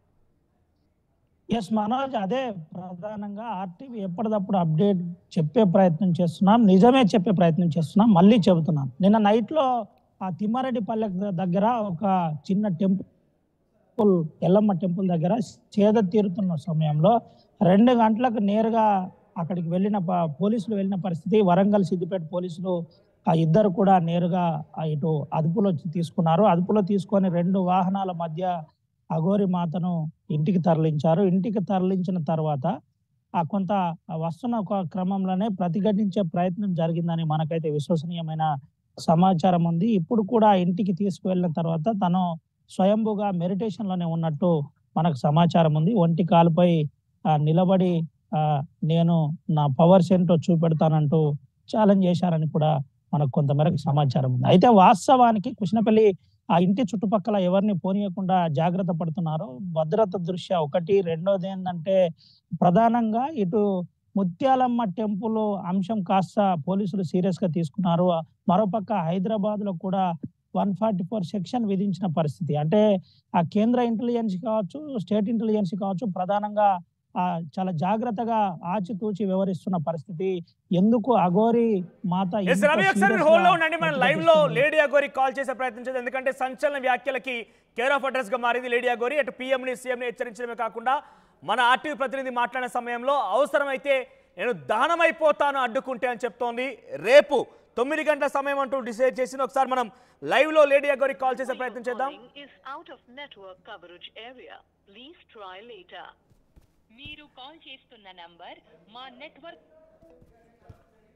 S2: ఎస్ మనోజ్ అదే ప్రధానంగా ఆర్టీవీ ఎప్పటికప్పుడు అప్డేట్ చెప్పే ప్రయత్నం చేస్తున్నాం నిజమే చెప్పే ప్రయత్నం చేస్తున్నాం మళ్ళీ చెబుతున్నాం నిన్న నైట్ లో ఆ తిమ్మారెడ్డి పల్లె దగ్గర ఒక చిన్న టెంపుల్ ఎల్లమ్మ టెంపుల్ దగ్గర చేద తీరుతున్న సమయంలో రెండు గంటలకు నేరుగా అక్కడికి వెళ్ళిన ప- పోలీసులు వెళ్ళిన పరిస్థితి వరంగల్ సిద్దిపేట పోలీసులు ఆ ఇద్దరు కూడా నేరుగా ఆ ఇటు అదుపులో తీసుకున్నారు అదుపులో తీసుకొని రెండు వాహనాల మధ్య అఘోరి మాతను ఇంటికి తరలించారు ఇంటికి తరలించిన తర్వాత ఆ కొంత వస్తున్న ఒక క్రమంలోనే ప్రతిఘటించే ప్రయత్నం జరిగిందని మనకైతే విశ్వసనీయమైన సమాచారం ఉంది ఇప్పుడు కూడా ఇంటికి తీసుకువెళ్ళిన తర్వాత తను స్వయంభుగా మెడిటేషన్ లోనే ఉన్నట్టు మనకు సమాచారం ఉంది ఒంటి కాలుపై ఆ, నిలబడి ఆ, నేను నా పవర్స్ ఏంటో చూపెడతానంటూ ఛాలెంజ్ చేశారని కూడా మనకు కొంతమేరకు సమాచారం ఉంది అయితే వాస్తవానికి కృష్ణపల్లి ఆ ఇంటి చుట్టుపక్కల ఎవరిని పోనీయకుండా జాగ్రత్త పడుతున్నారు భద్రత దృష్ట్యా ఒకటి రెండోది ఏంటంటే ప్రధానంగా ఇటు ముత్యాలమ్మ టెంపుల్ అంశం కాస్త పోలీసులు సీరియస్ గా తీసుకున్నారు మరోపక్క హైదరాబాద్ లో కూడా వన్ ఫార్టీ ఫోర్ సెక్షన్ విధించిన పరిస్థితి అంటే ఆ కేంద్ర ఇంటెలిజెన్స్ కావచ్చు స్టేట్ ఇంటెలిజెన్స్ కావచ్చు ప్రధానంగా ఆ చాలా జాగ్రత్తగా ఆచితూచి వ్యవహరిస్తున్న పరిస్థితి ఎందుకు అఘోరి మాత
S1: ఎస్
S2: ఇంత
S1: రవి ఒకసారి
S2: serious
S1: హోల్డ్ లో
S2: గా
S1: ఉండండి మనం లైవ్ లో
S2: ప్రతిఘటిస్తుంది?
S1: లేడీ అగోరి కాల్ చేసే ప్రయత్నం చేద్దాం ఎందుకంటే సంచలన వ్యాఖ్యలకి కేర్ ఆఫ్ అడ్రస్ గా మారింది లేడీ అగోరి అటు PM ని సీఎం ని హెచ్చరించడమే కాకుండా మన ఆర్టీవీ ప్రతినిధి మాట్లాడిన సమయంలో అవసరమైతే నేను దహనమైపోతాను అడ్డుకుంటే అని చెప్తోంది రేపు తొమ్మిది గంటల సమయం అంటూ డిసైడ్ చేసింది ఒకసారి మనం లైవ్ లో లేడీ అగోరి కాల్ చేసే ప్రయత్నం చేద్దాం
S5: calling is out of network coverage area. Please try later.
S6: మీరు కాల్ చేస్తున్న నంబర్ మా నెట్వర్క్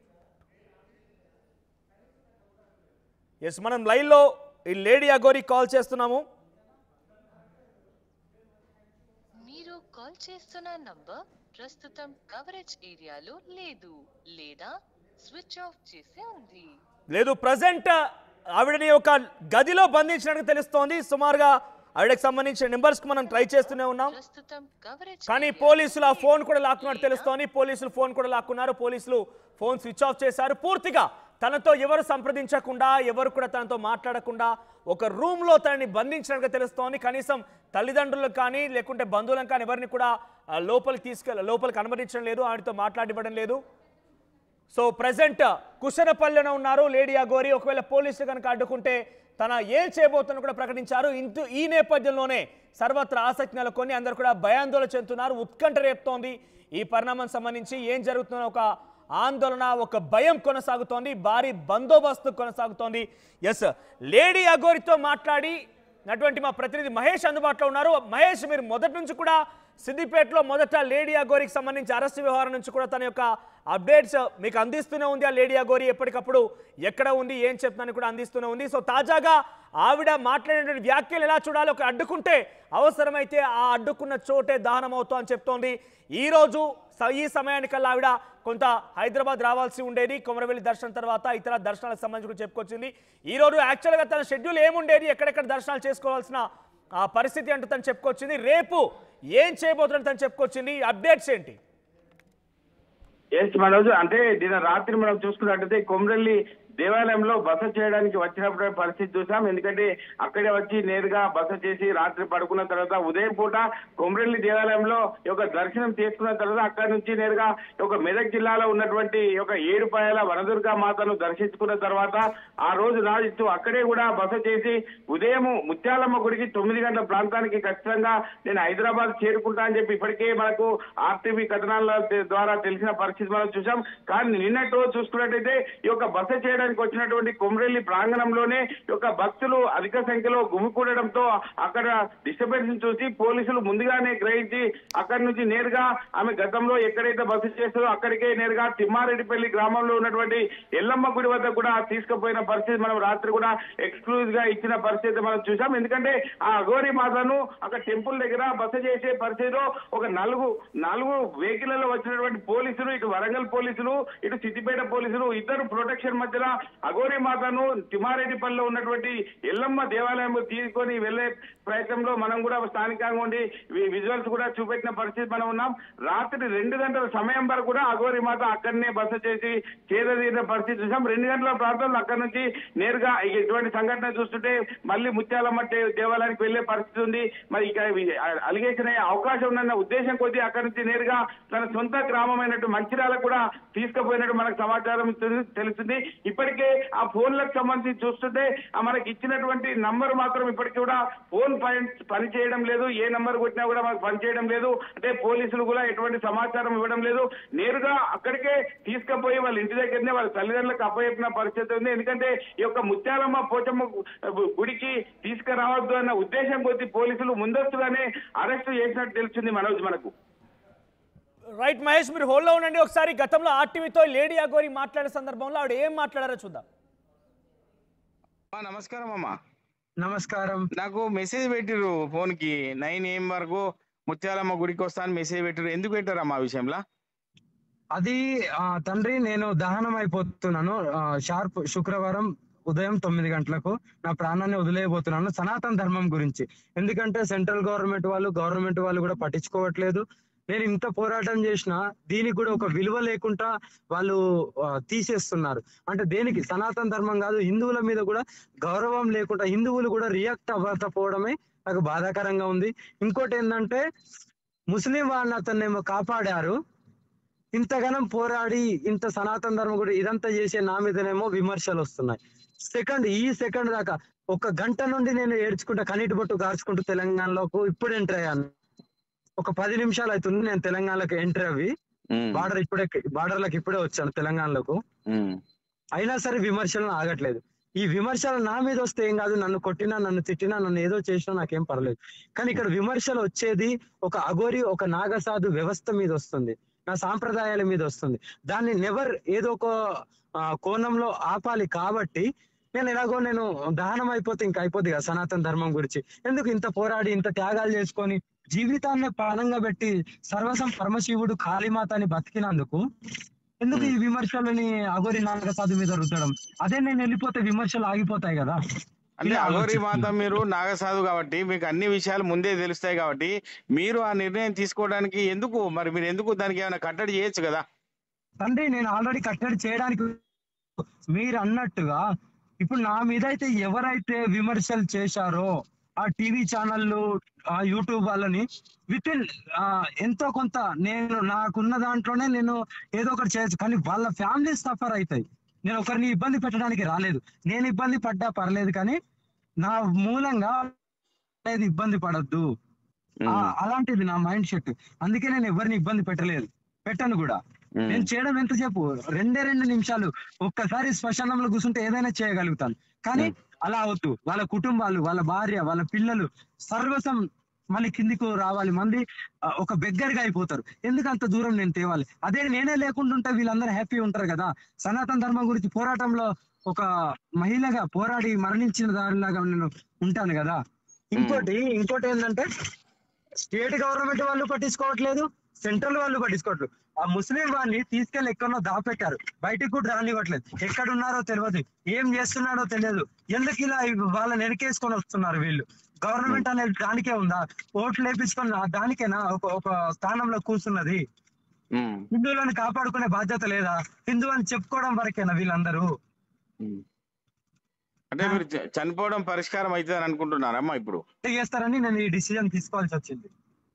S1: ఎస్ మనం లైన్లో ఈ లేడీ అగోరి కాల్ చేస్తున్నాము
S6: మీరు కాల్ చేస్తున్న నంబర్ ప్రస్తుతం కవరేజ్ ఏరియాలో లేదు లేదా స్విచ్ ఆఫ్ చేసి ఉంది
S1: లేదు ప్రజెంట్ ఆవిడని ఒక గదిలో బంధించినట్టు తెలుస్తోంది సుమారుగా ఆవిడకి సంబంధించిన నెంబర్స్ మనం ట్రై చేస్తూనే ఉన్నాం
S6: ప్రస్తుతం కవరేజ్
S1: కానీ
S6: ఏరియాలో
S1: పోలీసులు ఆ ఫోన్ కూడా
S6: లేదు
S1: లాక్కున్నట్టు
S6: లేదా
S1: తెలుస్తోంది పోలీసులు ఫోన్ కూడా లాక్కున్నారు పోలీసులు ఫోన్ స్విచ్ ఆఫ్ చేశారు పూర్తిగా తనతో ఎవరు సంప్రదించకుండా ఎవరు కూడా తనతో మాట్లాడకుండా ఒక రూమ్ లో తనని బంధించినట్టుగా తెలుస్తోంది కనీసం తల్లిదండ్రులకు కానీ లేకుంటే బంధువులకు కానీ ఎవరిని కూడా ఆ, లోపలికి తీసుకెళ్ళ లోపలికి అనుమతించడం లేదు ఆవిడతో మాట్లాడివ్వడం లేదు సో ప్రజెంట్ కుషనపల్లిలో ఉన్నారు లేడీ అగోరి ఒకవేళ పోలీసులు కనుక అడ్డుకుంటే తన ఏం చేయబోతుందో కూడా ప్రకటించారు ఇంతు ఈ నేపథ్యంలోనే సర్వత్రా ఆసక్తి నెలకొని అందరూ కూడా భయాందోళన చెందుతున్నారు ఉత్కంఠ రేపుతోంది ఈ పరిణామం సంబంధించి ఏం జరుగుతుందో ఒక ఆందోళన ఒక భయం కొనసాగుతోంది భారీ బందోబస్తు కొనసాగుతోంది ఎస్ లేడీ అగోరితో మాట్లాడి అటువంటి మా ప్రతినిధి మహేష్ అందుబాటులో ఉన్నారు మహేష్ మీరు మొదటి నుంచి కూడా సిద్దిపేటలో మొదట లేడీ అగోరికి సంబంధించి అరెస్ట్ వ్యవహారం నుంచి కూడా తన యొక్క అప్డేట్స్ మీకు అందిస్తూనే ఉంది ఆ లేడీ అగోరి ఎప్పటికప్పుడు ఎక్కడ ఉంది ఏం చెప్తుందని కూడా అందిస్తూనే ఉంది సో తాజాగా ఆవిడ మాట్లాడినటువంటి వ్యాఖ్యలు ఎలా చూడాలి ఒక అడ్డుకుంటే అవసరమైతే ఆ అడ్డుకున్న చోటే దహనం అవుతా అని చెప్తోంది ఈ రోజు స- ఈ సమయానికల్లా ఆవిడ కొంత హైదరాబాద్ రావాల్సి ఉండేది కొమరవెల్లి దర్శనం తర్వాత ఇతర దర్శనాలకు సంబంధించి కూడా చెప్పుకొచ్చింది ఈ రోజు యాక్చువల్గా తన షెడ్యూల్ ఏముండేది ఎక్కడెక్కడ దర్శనాలు చేసుకోవాల్సిన ఆ పరిస్థితి అంటూ తను చెప్పుకొచ్చింది రేపు ఏం చేయబోతుందని తను చెప్పుకొచ్చింది అప్డేట్స్ ఏంటి
S3: ఎస్ మనోజ్ అంటే నిన్న రాత్రి మనం చూసుకున్నట్టయితే కొమరల్లి దేవాలయంలో బస చేయడానికి వచ్చినప్పుడు పరిస్థితి చూసాం ఎందుకంటే అక్కడే వచ్చి నేరుగా బస చేసి రాత్రి పడుకున్న తర్వాత ఉదయం పూట కొమరల్లి దేవాలయంలో ఈ యొక్క దర్శనం చేసుకున్న తర్వాత అక్కడి నుంచి నేరుగా ఈ యొక్క మెదక్ జిల్లాలో ఉన్నటువంటి ఈ యొక్క ఏడుపాయల వనదుర్గా మాతను దర్శించుకున్న తర్వాత ఆ రోజు రాజు అక్కడే కూడా బస చేసి ఉదయం ముత్యాలమ్మ గుడికి తొమ్మిది గంటల ప్రాంతానికి ఖచ్చితంగా నేను హైదరాబాద్ చేరుకుంటా అని చెప్పి ఇప్పటికే మనకు ఆర్టీవీ కథనాల ద్వారా తెలిసిన పరిస్థితి మనం చూసాం కానీ నిన్నటి రోజు చూసుకున్నట్టయితే ఈ యొక్క బస చేయడానికి వచ్చినటువంటి కొమరెల్లి ప్రాంగణంలోనే ఈ యొక్క భక్తులు అధిక సంఖ్యలో గుమికూడడంతో అక్కడ డిస్టర్బెన్స్ చూసి పోలీసులు ముందుగానే గ్రహించి అక్కడి నుంచి నేరుగా ఆమె గతంలో ఎక్కడైతే బస చేస్తుందో అక్కడికే నేరుగా తిమ్మారెడ్డిపల్లి గ్రామంలో ఉన్నటువంటి ఎల్లమ్మ గుడి వద్ద కూడా తీసుకుపోయిన పరిస్థితి మనం రాత్రి కూడా ఎక్స్క్లూజివ్ గా ఇచ్చిన పరిస్థితి మనం చూసాం ఎందుకంటే ఆ అఘోరి మాతను అక్కడ టెంపుల్ దగ్గర బస చేసే పరిస్థితిలో ఒక నలుగు నాలుగు వెహికల్లో వచ్చినటువంటి పోలీసులు ఇటు వరంగల్ పోలీసులు ఇటు సిద్దిపేట పోలీసులు ఇద్దరు ప్రొటెక్షన్ మధ్యలో అఘోరి మాతను తిమారెడ్డిపల్లిలో ఉన్నటువంటి ఎల్లమ్మ దేవాలయం తీసుకొని వెళ్లే ప్రయత్నంలో మనం కూడా స్థానికంగా ఉండి వి- విజువల్స్ కూడా చూపెట్టిన పరిస్థితి మనం ఉన్నాం రాత్రి రెండు గంటల సమయం వరకు కూడా అఘోరి మాత అక్కడనే బస చేసి చేదీరిన పరిస్థితి చూసాం రెండు గంటల ప్రాంతంలో అక్కడి నుంచి నేరుగా ఇటువంటి సంఘటన చూస్తుంటే మళ్ళీ ముత్యాలమ్మ దే- దేవాలయానికి వెళ్లే పరిస్థితి ఉంది మరి ఇక అలిగేషన్ అయ్యే అవకాశం ఉందన్న ఉద్దేశం కొద్దీ అక్కడి నుంచి నేరుగా తన సొంత గ్రామమైనట్టు మంచిర్యాలకు కూడా తీసుకుపోయినట్టు మనకు సమాచారం తెలు- తెలుస్తుంది ఇప్పటికే ఆ ఫోన్లకు సంబంధించి చూస్తుంటే ఆ మనకి ఇచ్చినటువంటి నంబర్ మాత్రం ఇప్పటికీ కూడా ఫోన్ పని పని చేయడం లేదు ఏ నంబర్ కొట్టినా కూడా మనకు పని చేయడం లేదు అంటే పోలీసులు కూడా ఎటువంటి సమాచారం ఇవ్వడం లేదు నేరుగా అక్కడికే తీసుకుపోయి వాళ్ళ ఇంటి దగ్గరనే వాళ్ళ తల్లిదండ్రులకు అప్పచెప్పిన పరిస్థితి ఉంది ఎందుకంటే ఈ యొక్క ముత్యాలమ్మ పోచమ్మ గు- గుడికి తీసుకురావద్దు అన్న ఉద్దేశం కొద్దీ పోలీసులు ముందస్తుగానే అరెస్ట్ చేసినట్టు తెలుస్తుంది మనోజ్ మనకు
S1: రైట్ మహేష్ మీరు హోల్లో ఉండండి ఒకసారి గతంలో ఆర్టీవీతో లేడీ అగోరి మాట్లాడే సందర్భంలో ఆవిడ ఏం మాట్లాడారో చూద్దాం
S3: అమ్మా, నమస్కారం అమ్మా
S4: నమస్కారం
S3: నాకు మెసేజ్ పెట్టిరు ఫోన్ కి నైన్ ఏం వరకు ముత్యాలమ్మ గుడికి వస్తాను మెసేజ్ పెట్టిరు ఎందుకు పెట్టారమ్మా ఆ విషయంలో
S4: అది ఆ, తండ్రి నేను దహనం అయిపోతున్నాను ఆ, షార్ప్ శుక్రవారం ఉదయం తొమ్మిది గంటలకు నా ప్రాణాన్ని వదిలేయబోతున్నాను సనాతన ధర్మం గురించి ఎందుకంటే సెంట్రల్ గవర్నమెంట్ వాళ్ళు గవర్నమెంట్ వాళ్ళు కూడా పట్టించుకోవట్లేదు నేను ఇంత పోరాటం చేసినా దీనికి కూడా ఒక విలువ లేకుండా వాళ్ళు ఆ, తీసేస్తున్నారు అంటే దేనికి సనాతన ధర్మం కాదు హిందువుల మీద కూడా గౌరవం లేకుండా హిందువులు కూడా రియాక్ట్ అవ్వకపోవడమే నాకు బాధాకరంగా ఉంది ఇంకోటి ఏంటంటే ముస్లిం వాళ్ళని అతన్నేమో కాపాడారు ఇంతగానం పోరాడి ఇంత సనాతన ధర్మం కూడా ఇదంతా చేసే నా మీదనేమో విమర్శలు వస్తున్నాయి సెకండ్ ఈ సెకండ్ దాకా ఒక గంట నుండి నేను ఏడ్చుకుంటా కన్నీటి బొట్టు గార్చుకుంటూ తెలంగాణలోకి ఇప్పుడు ఎంటర్ అయ్యాను ఒక పది నిమిషాలు అవుతుంది నేను తెలంగాణలోకి ఎంటర్ అవి బార్డర్ ఇప్పుడే బార్డర్లకు ఇప్పుడే వచ్చాను తెలంగాణలోకి అయినా సరే విమర్శలను ఆగట్లేదు ఈ విమర్శలు నా మీద వస్తే ఏం కాదు నన్ను కొట్టినా నన్ను తిట్టినా నన్ను ఏదో చేసినా నాకేం పర్లేదు కానీ ఇక్కడ విమర్శలు వచ్చేది ఒక అఘోరి ఒక నాగసాధు వ్యవస్థ మీద వస్తుంది నా సాంప్రదాయాల మీద వస్తుంది దాన్ని నెవర్ ఏదో ఒక ఆ, కోణంలో ఆపాలి కాబట్టి నేను ఎలాగో నేను దహనం అయిపోతే ఇంకా అయిపోద్ది కదా సనాతన ధర్మం గురించి ఎందుకు ఇంత పోరాడి ఇంత త్యాగాలు చేసుకొని జీవితాన్ని ప్రాణంగా పెట్టి సర్వసం పరమశివుడు కాళీమాత అని బతికినందుకు ఎందుకు ఈ విమర్శలని అగోరి నాగసాధు మీద రుద్దడం అదే నేను వెళ్ళిపోతే విమర్శలు ఆగిపోతాయి కదా
S7: అంటే
S4: ఇలా
S7: అఘోరి
S4: ఆలోచిస్తుంది.
S7: మాత మీరు నాగసాధు కాబట్టి మీకు అన్ని విషయాలు ముందే తెలుస్తాయి కాబట్టి మీరు ఆ నిర్ణయం తీసుకోవడానికి ఎందుకు మరి మీరు ఎందుకు దానికి ఏమైనా కట్టడి చేయొచ్చు కదా
S4: తండ్రి నేను ఆల్రెడీ కట్టడి చేయడానికి మీరు అన్నట్టుగా ఇప్పుడు నా మీద అయితే ఎవరైతే విమర్శలు చేశారో ఆ టీవీ ఛానళ్ళు ఆ యూట్యూబ్ వాళ్ళని విత్ ఇన్ ఎంతో కొంత నేను నాకున్న దాంట్లోనే నేను ఏదో ఒకటి చేయొచ్చు కానీ వాళ్ళ ఫ్యామిలీ సఫర్ అవుతాయి నేను ఒకరిని ఇబ్బంది పెట్టడానికి రాలేదు నేను ఇబ్బంది పడ్డా పర్లేదు కానీ నా మూలంగా అనేది ఇబ్బంది పడద్దు ఆ, అలాంటిది నా మైండ్ సెట్ అందుకే నేను ఎవరిని ఇబ్బంది పెట్టలేదు పెట్టను కూడా
S7: ఉమ్.
S4: నేను చేయడం ఎంతసేపు రెండే రెండు నిమిషాలు ఒక్కసారి శ్మశానంలో కూర్చుంటే ఏదైనా చేయగలుగుతాను కానీ అలా అవద్దు వాళ్ళ కుటుంబాలు వాళ్ళ భార్య వాళ్ళ పిల్లలు సర్వసం మళ్ళీ కిందికి రావాలి మంది ఆ, ఒక బెగ్గరగా అయిపోతారు ఎందుకు అంత దూరం నేను తేవాలి అదే నేనే లేకుండా ఉంటే వీళ్ళందరూ హ్యాపీ ఉంటారు కదా సనాతన ధర్మం గురించి పోరాటంలో ఒక మహిళగా పోరాడి మరణించిన దానిలాగా నేను ఉంటాను కదా ఇంకోటి ఇంకోటి ఏంటంటే స్టేట్ గవర్నమెంట్ వాళ్ళు పట్టించుకోవట్లేదు సెంట్రల్ వాళ్ళు పట్టించుకోవట్లేదు ఆ ముస్లిం వాడిని తీసుకెళ్లి ఎక్కడో దాపెట్టారు బయటికి కూడా రానివ్వట్లేదు ఎక్కడ ఉన్నారో తెలియదు ఏం చేస్తున్నాడో తెలియదు ఎందుకు ఇలా వాళ్ళని వెనకేసుకొని వస్తున్నారు వీళ్ళు గవర్నమెంట్ అనేది దానికే ఉందా ఓట్లు వేపించుకొని ఆ దానికేనా ఒక ఒక స్థానంలో కూర్చున్నది
S7: ఉమ్.
S4: హిందువులను కాపాడుకునే బాధ్యత లేదా హిందూ అని చెప్పుకోవడం వరకేనా వీళ్ళందరూ
S7: ఉమ్. అంటే మీరు చ- చనిపోవడం పరిష్కారం అవుతుందని అనుకుంటున్నారమ్మా ఇప్పుడు
S4: చేస్తారని నేను ఈ డిసిజన్ తీసుకోవాల్సి వచ్చింది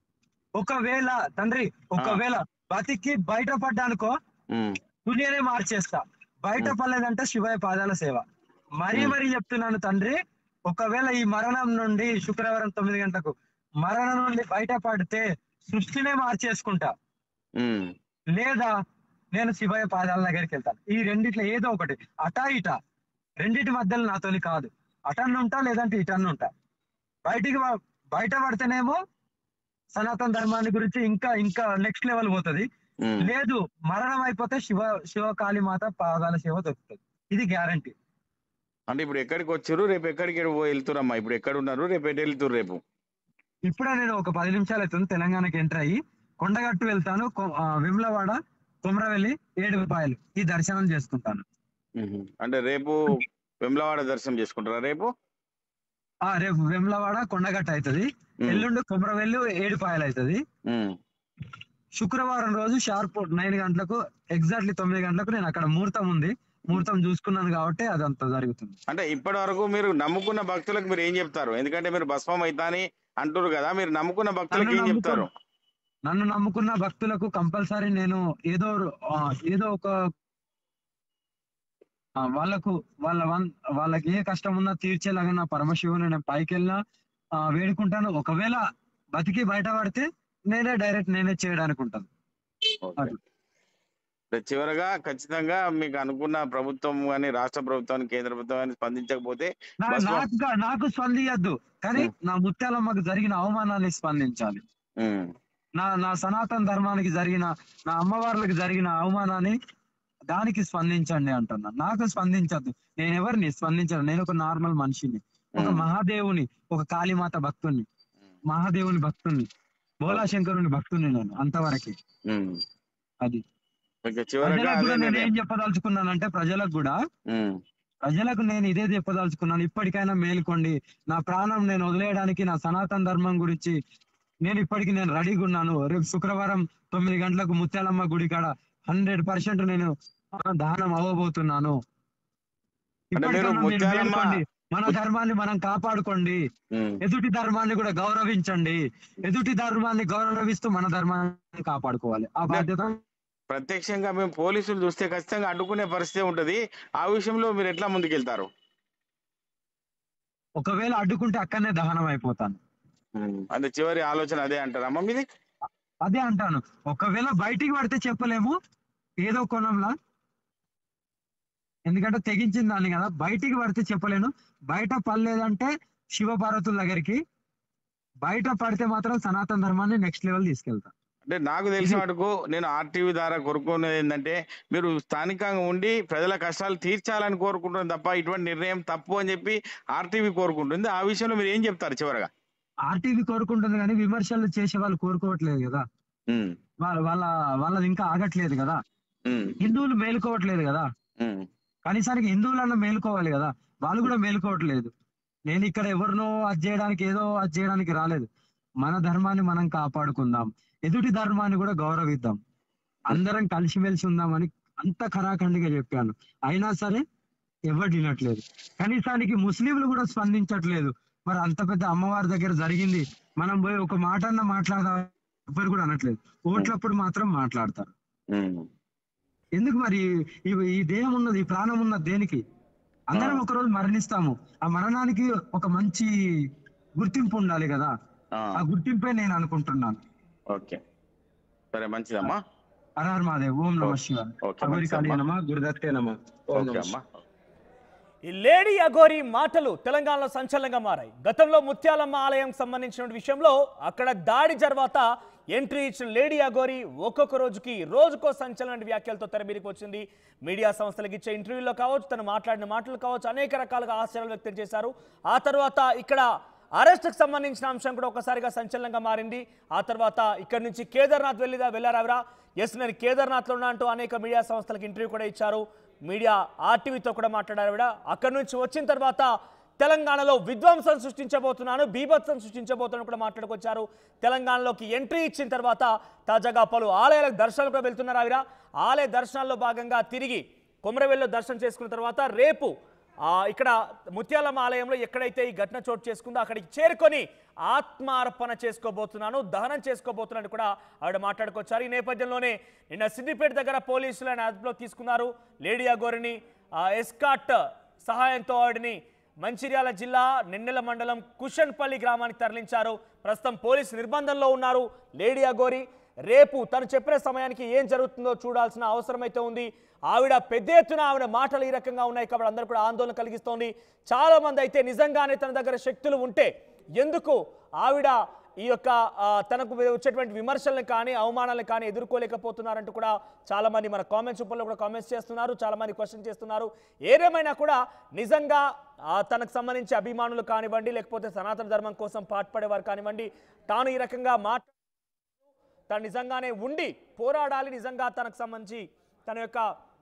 S4: ఒకవేళ తండ్రి ఒకవేళ బతికి బయటపడ్డానుకో
S7: ఉమ్.
S4: దునియానే మార్చేస్తా బయట పడలేదంటే శివయ్య పాదాల సేవ మరీ మరీ చెప్తున్నాను తండ్రి ఒకవేళ ఈ మరణం నుండి శుక్రవారం తొమ్మిది గంటలకు మరణం నుండి బయట పడితే సృష్టినే మార్చేసుకుంటా
S7: ఉమ్.
S4: లేదా నేను శివయ్య పాదాల దగ్గరికి వెళ్తాను ఈ రెండిట్లో ఏదో ఒకటి అటా ఇటా రెండిటి మధ్యలో నాతోని కాదు అటన్ను ఉంటా లేదంటే ఇటన్ను ఉంటా బయటికి వా- బయట పడితేనేమో సనాతన ధర్మాన్ని గురించి ఇంకా ఇంకా నెక్స్ట్ లెవెల్ పోతది
S7: ఉమ్.
S4: లేదు మరణం అయిపోతే శివ శివ కాళీమాత పాదాల సేవ దొరుకుతుంది ఇది గ్యారంటీ
S7: అంటే ఇప్పుడు ఎక్కడికి వచ్చారు రేపు ఎక్కడికి వెళ్తురమ్మా ఇప్పుడు ఎక్కడ ఉన్నారు రేపు ఎటు వెళ్తురు రేపు
S4: ఇప్పుడే నేను ఒక పది నిమిషాలు అవుతుంది తెలంగాణకి ఎంటర్ అయ్యి కొండగట్టు వెళ్తాను కొ- ఆ, విమ్లవాడ కొమరవెల్లి ఏడుపాయలు ఈ దర్శనం చేసుకుంటాను
S7: ఉహు. అంటే రేపు వెమ్లవాడ దర్శనం చేసుకుంటారా రేపు
S4: ఆ రేపు వెమ్లవాడ కొండగట్టు అవుతుంది
S7: ఉమ్.
S4: ఎల్లుండి కొమరవెల్లి ఏడుపాయలు అవుతుంది
S7: ఉమ్.
S4: శుక్రవారం రోజు షార్ప్ నైన్ గంటలకు ఎగ్జాక్ట్లీ తొమ్మిది గంటలకు నేను అక్కడ ముహూర్తం ఉంది ముహూర్తం చూసుకున్నాను కాబట్టి అదంతా జరుగుతుంది
S7: అంటే ఇప్పటి వరకు మీరు నమ్ముకున్న భక్తులకు మీరు ఏం చెప్తారు ఎందుకంటే మీరు భస్మం అవుతా అని అంటారు కదా మీరు నమ్ముకున్న భక్తులకు ఏం
S4: నన్ను
S7: చెప్తారు
S4: నన్ను నమ్ముకున్న భక్తులకు కంపల్సరీ నేను ఏదో ఆ, ఏదో ఒక ఆ, వాళ్ళకు వాళ్ళ వన్ వాళ్ళకి ఏ కష్టం ఉన్నా తీర్చేలాగా నా పరమశివుని నేను పైకి వెళ్ళినా ఆ, వేడుకుంటాను ఒకవేళ బతికి బయట పడితే నేనే డైరెక్ట్ నేనే చేయడానికి ఉంటాను
S7: ఓకే.
S4: అది.
S7: అంటే చివరగా ఖచ్చితంగా మీకు అనుకున్న ప్రభుత్వం కానీ రాష్ట్ర ప్రభుత్వం కేంద్ర ప్రభుత్వం కానీ స్పందించకపోతే
S4: నా-
S7: భస్మం-
S4: నాకు గా- నాకు స్పందియద్దు కానీ నా ముత్యాలమ్మకు జరిగిన అవమానాన్ని స్పందించాలి
S7: ఉమ్.
S4: నా నా సనాతన ధర్మానికి జరిగిన నా అమ్మవార్లకు జరిగిన అవమానాన్ని దానికి స్పందించండి అంటున్నా నాకు స్పందించద్దు నేను ఎవరిని స్పందించను నేను ఒక నార్మల్ మనిషిని ఒక
S7: ఉమ్.
S4: మహాదేవుని ఒక కాళీమాత భక్తుని మహాదేవుని భక్తుని భోలా శంకరుని భక్తుని నేను అంతవరకే
S7: ఉమ్.
S4: అది
S7: ఓకే, చివరగా
S4: ప్రజలకు
S7: అదే
S4: కూడా నేను
S7: నిర్ణయం.
S4: ఏం చెప్పదలుచుకున్నానంటే ప్రజలకు కూడా
S7: ఉమ్.
S4: ప్రజలకు నేను ఇదే చెప్పదలుచుకున్నాను ఇప్పటికైనా మేల్కోండి నా ప్రాణం నేను వదిలేయడానికి నా సనాతన ధర్మం గురించి నేను ఇప్పటికి నేను రెడీగా ఉన్నాను రేపు శుక్రవారం తొమ్మిది గంటలకు ముత్యాలమ్మ గుడి కాడ హండ్రెడ్ పర్సెంట్ నేను ఆ, దానం అవ్వబోతున్నాను
S7: అంటే మీరు
S4: ఇప్పటికైనా మీరు
S7: ముత్యాలమ్మ-
S4: మేల్కోండి. మన ధర్మాన్ని మనం కాపాడుకోండి
S7: ఉమ్.
S4: ఎదుటి ధర్మాన్ని కూడా గౌరవించండి ఎదుటి ధర్మాన్ని గౌరవిస్తూ మన ధర్మాన్ని కాపాడుకోవాలి ఆ బాధ్యత
S7: ప్రత్యక్షంగా మేము పోలీసులు చూస్తే ఖచ్చితంగా అడ్డుకునే పరిస్థితి ఉంటది ఆ విషయంలో మీరు ఎట్లా ముందుకెళ్తారు
S4: ఒకవేళ అడ్డుకుంటే అక్కడనే దహనం అయిపోతాను
S7: అంటే చివరి ఆలోచన అదే అంటారమ్మా మీది
S4: అదే అంటాను ఒకవేళ బయటికి పడితే చెప్పలేము ఏదో కోణంలో ఎందుకంటే తెగించింది దాన్ని కదా బయటికి పడితే చెప్పలేను బయట పడలేదంటే శివ పార్వతుల దగ్గరికి బయట పడితే మాత్రం సనాతన ధర్మాన్ని నెక్స్ట్ లెవెల్ తీసుకెళ్తా
S7: అంటే నాకు తెలిసిన మటుకు నేను ఆర్టీవీ ద్వారా కోరుకునేది ఏంటంటే మీరు స్థానికంగా ఉండి ప్రజల కష్టాలు తీర్చాలని కోరుకుంటుంది తప్ప ఇటువంటి నిర్ణయం తప్పు అని చెప్పి ఆర్టీవీ కోరుకుంటుంది ఆ విషయంలో మీరు ఏం చెప్తారు చివరగా
S4: ఆర్టీవీ కోరుకుంటుంది కానీ విమర్శలు చేసే వాళ్ళు కోరుకోవట్లేదు కదా
S7: ఉమ్,
S4: వాళ్ళ వాళ్ళ వాళ్ళది ఇంకా ఆగట్లేదు కదా
S7: ఉమ్,
S4: హిందువులు మేలుకోవట్లేదు కదా
S7: ఉమ్,
S4: కనీసానికి హిందువులన్నా మేలుకోవాలి కదా వాళ్ళు కూడా మేలుకోవట్లేదు నేను ఇక్కడ ఎవరినో అది చేయడానికి ఏదో అది చేయడానికి రాలేదు మన ధర్మాన్ని మనం కాపాడుకుందాం ఎదుటి ధర్మాన్ని కూడా గౌరవిద్దాం అందరం కలిసిమెలిసి ఉందామని అంత ఖరాఖండిగా చెప్పాను అయినా సరే ఎవరు వినట్లేదు కనీసానికి ముస్లింలు కూడా స్పందించట్లేదు మరి అంత పెద్ద అమ్మవారి దగ్గర జరిగింది మనం పోయి ఒక మాట అన్న మాట్లాడదాం ఎవరు కూడా అనట్లేదు ఓట్లప్పుడు మాత్రం మాట్లాడతారు
S7: ఉమ్.
S4: ఎందుకు మరి ఈ ఈ దేహం ఉన్నది ఈ ప్రాణం ఉన్నది దేనికి అందరం ఒకరోజు మరణిస్తాము ఆ మరణానికి ఒక మంచి గుర్తింపు ఉండాలి కదా
S7: ఆ,
S4: ఆ గుర్తింపే నేను అనుకుంటున్నాను
S7: ఓకే సరే మంచిదమ్మా
S4: హరహర్ మహాదేవ్ ఓం నమ శివాయ
S7: ఓకే,
S4: అగోరి కాళీ
S7: మంచిదమ్మా.
S4: నమ గురుదత్తే నమ ఓం
S7: ఓకే
S4: నమ
S7: అమ్మా
S1: ఈ లేడీ అఘోరి మాటలు తెలంగాణలో సంచలనంగా మారాయి గతంలో ముత్యాలమ్మ ఆలయం సంబంధించిన విషయంలో అక్కడ దాడి తర్వాత ఎంట్రీ ఇచ్చిన లేడీ అఘోరి ఒక్కొక్క రోజుకి రోజుకో సంచలన వ్యాఖ్యలతో తెరమీరికి వచ్చింది మీడియా సంస్థలకు ఇచ్చే ఇంటర్వ్యూలో కావచ్చు తను మాట్లాడిన మాటలు కావచ్చు అనేక రకాలుగా ఆశ్చర్యాలు వ్యక్తం చేశారు ఆ తర్వాత ఇక్కడ అరెస్ట్కి సంబంధించిన అంశం కూడా ఒకసారిగా సంచలనంగా మారింది ఆ తర్వాత ఇక్కడి నుంచి కేదార్నాథ్ వెళ్ళిదా వెళ్ళారావరా ఎస్ నేను కేదార్నాథ్లో ఉన్నా అంటూ అనేక మీడియా సంస్థలకు ఇంటర్వ్యూ కూడా ఇచ్చారు మీడియా ఆర్టీవీతో కూడా మాట్లాడారు ఆవిడ అక్కడి నుంచి వచ్చిన తర్వాత తెలంగాణలో విధ్వంసం సృష్టించబోతున్నాను బీభత్సం సృష్టించబోతున్నాను కూడా మాట్లాడుకొచ్చారు తెలంగాణలోకి ఎంట్రీ ఇచ్చిన తర్వాత తాజాగా పలు ఆలయాలకు దర్శనాలు కూడా వెళ్తున్నారు ఆవిడ ఆలయ దర్శనాల్లో భాగంగా తిరిగి కొమరవెల్లో దర్శనం చేసుకున్న తర్వాత రేపు ఆ, ఇక్కడ ముత్యాలమ్మ ఆలయంలో ఎక్కడైతే ఈ ఘటన చోటు చేసుకుందో అక్కడికి చేరుకొని ఆత్మార్పణ చేసుకోబోతున్నాను దహనం చేసుకోబోతున్నాను కూడా ఆవిడ మాట్లాడుకొచ్చారు ఈ నేపథ్యంలోనే నిన్న సిద్దిపేట దగ్గర పోలీసులు ఆయన అదుపులో తీసుకున్నారు లేడీ అగోరిని ఆ, ఎస్కాట్ సహాయంతో ఆవిడని మంచిర్యాల జిల్లా నిన్నెల మండలం కుషన్పల్లి గ్రామానికి తరలించారు ప్రస్తుతం పోలీసు నిర్బంధంలో ఉన్నారు లేడీ అగోరి రేపు తను చెప్పిన సమయానికి ఏం జరుగుతుందో చూడాల్సిన అవసరం అయితే ఉంది ఆవిడ పెద్ద ఎత్తున ఆవిడ మాటలు ఈ రకంగా ఉన్నాయి కాబట్టి అందరూ కూడా ఆందోళన కలిగిస్తోంది చాలా మంది అయితే నిజంగానే తన దగ్గర శక్తులు ఉంటే ఎందుకు ఆవిడ ఈ యొక్క ఆ, తనకు వచ్చేటువంటి విమర్శలను కానీ అవమానాలను కానీ ఎదుర్కోలేకపోతున్నారంటూ కూడా చాలా మంది మన కామెంట్స్ రూపంలో కూడా కామెంట్స్ చేస్తున్నారు చాలా మంది క్వశ్చన్ చేస్తున్నారు ఏదేమైనా కూడా నిజంగా ఆ, తనకు సంబంధించి అభిమానులు కానివ్వండి లేకపోతే సనాతన ధర్మం కోసం పాటుపడేవారు కానివ్వండి తాను ఈ రకంగా మాట్ తను నిజంగానే ఉండి పోరాడాలి నిజంగా తనకు సంబంధించి తన యొక్క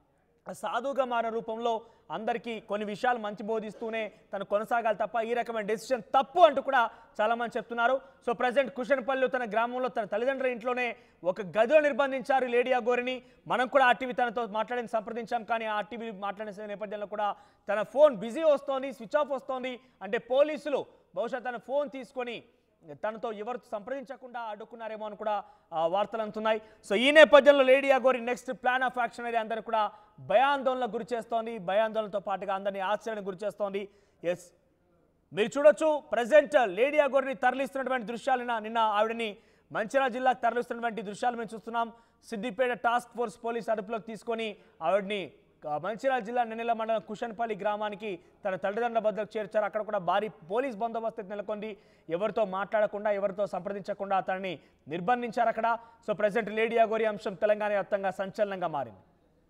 S1: సాధుగా మారిన రూపంలో అందరికీ కొన్ని విషయాలు మంచి బోధిస్తూనే తను కొనసాగాలి తప్ప ఈ రకమైన డెసిషన్ తప్పు అంటూ కూడా చాలామంది చెప్తున్నారు సో ప్రజెంట్ కుషన్పల్లి తన గ్రామంలో తన తల్లిదండ్రుల ఇంట్లోనే ఒక గదిలో నిర్బంధించారు లేడీ అగోరిని మనం కూడా ఆ టీవీ తనతో మాట్లాడి సంప్రదించాం కానీ ఆ టీవీ మాట్లాడిన నేపథ్యంలో కూడా తన ఫోన్ బిజీ వస్తోంది స్విచ్ ఆఫ్ వస్తోంది అంటే పోలీసులు బహుశా తన ఫోన్ తీసుకొని తనతో ఎవరు సంప్రదించకుండా అడ్డుకున్నారేమో అని కూడా ఆ, వార్తలు అందుతున్నాయి సో ఈ నేపథ్యంలో lady Aghori next plan of action అనేది అందరిని కూడా భయాందోళనకు గురి చేస్తోంది భయాందోళనతో పాటుగా అందరినీ ఆశ్చర్యానికి గురి చేస్తోంది ఎస్ మీరు చూడొచ్చు ప్రజెంట్ లేడీ అగోరిని తరలిస్తున్నటువంటి దృశ్యాలు నిన్న నిన్న ఆవిడని మంచిర్యాల జిల్లాకు తరలిస్తున్నటువంటి దృశ్యాలు మేము చూస్తున్నాం సిద్దిపేట టాస్క్ ఫోర్స్ పోలీస్ అదుపులోకి తీసుకొని ఆవిడని ఆ, మంచిర్యాల జిల్లా నెన్నెల మండలం కుషన్పల్లి గ్రామానికి తన తల్లిదండ్రుల వద్దకు చేర్చారు అక్కడ కూడా భారీ పోలీస్ బందోబస్తు నెలకొంది ఎవరితో మాట్లాడకుండా ఎవరితో సంప్రదించకుండా తనని నిర్బంధించారు అక్కడ సో ప్రజెంట్ లేడీ అగోరి అంశం తెలంగాణ వ్యాప్తంగా సంచలనంగా మారింది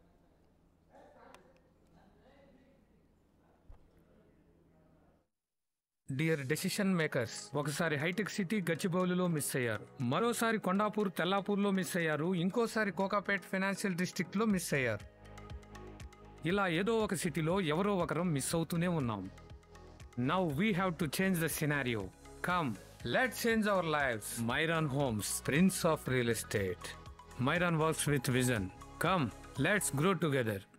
S8: డియర్ డెసిషన్ మేకర్స్ ఒకసారి హైటెక్ సిటీ గచ్చిబౌలిలో మిస్ అయ్యారు మరోసారి కొండాపూర్ తెల్లాపూర్లో మిస్ అయ్యారు ఇంకోసారి కోకాపేట్ ఫైనాన్షియల్ డిస్ట్రిక్ట్ లో మిస్ అయ్యారు ఇలా ఏదో ఒక సిటీలో ఎవరో ఒకరం మిస్ అవుతూనే ఉన్నాం now we have to change the scenario come let change our lives Myron homes prince of real estate Myron works with vision come let's grow together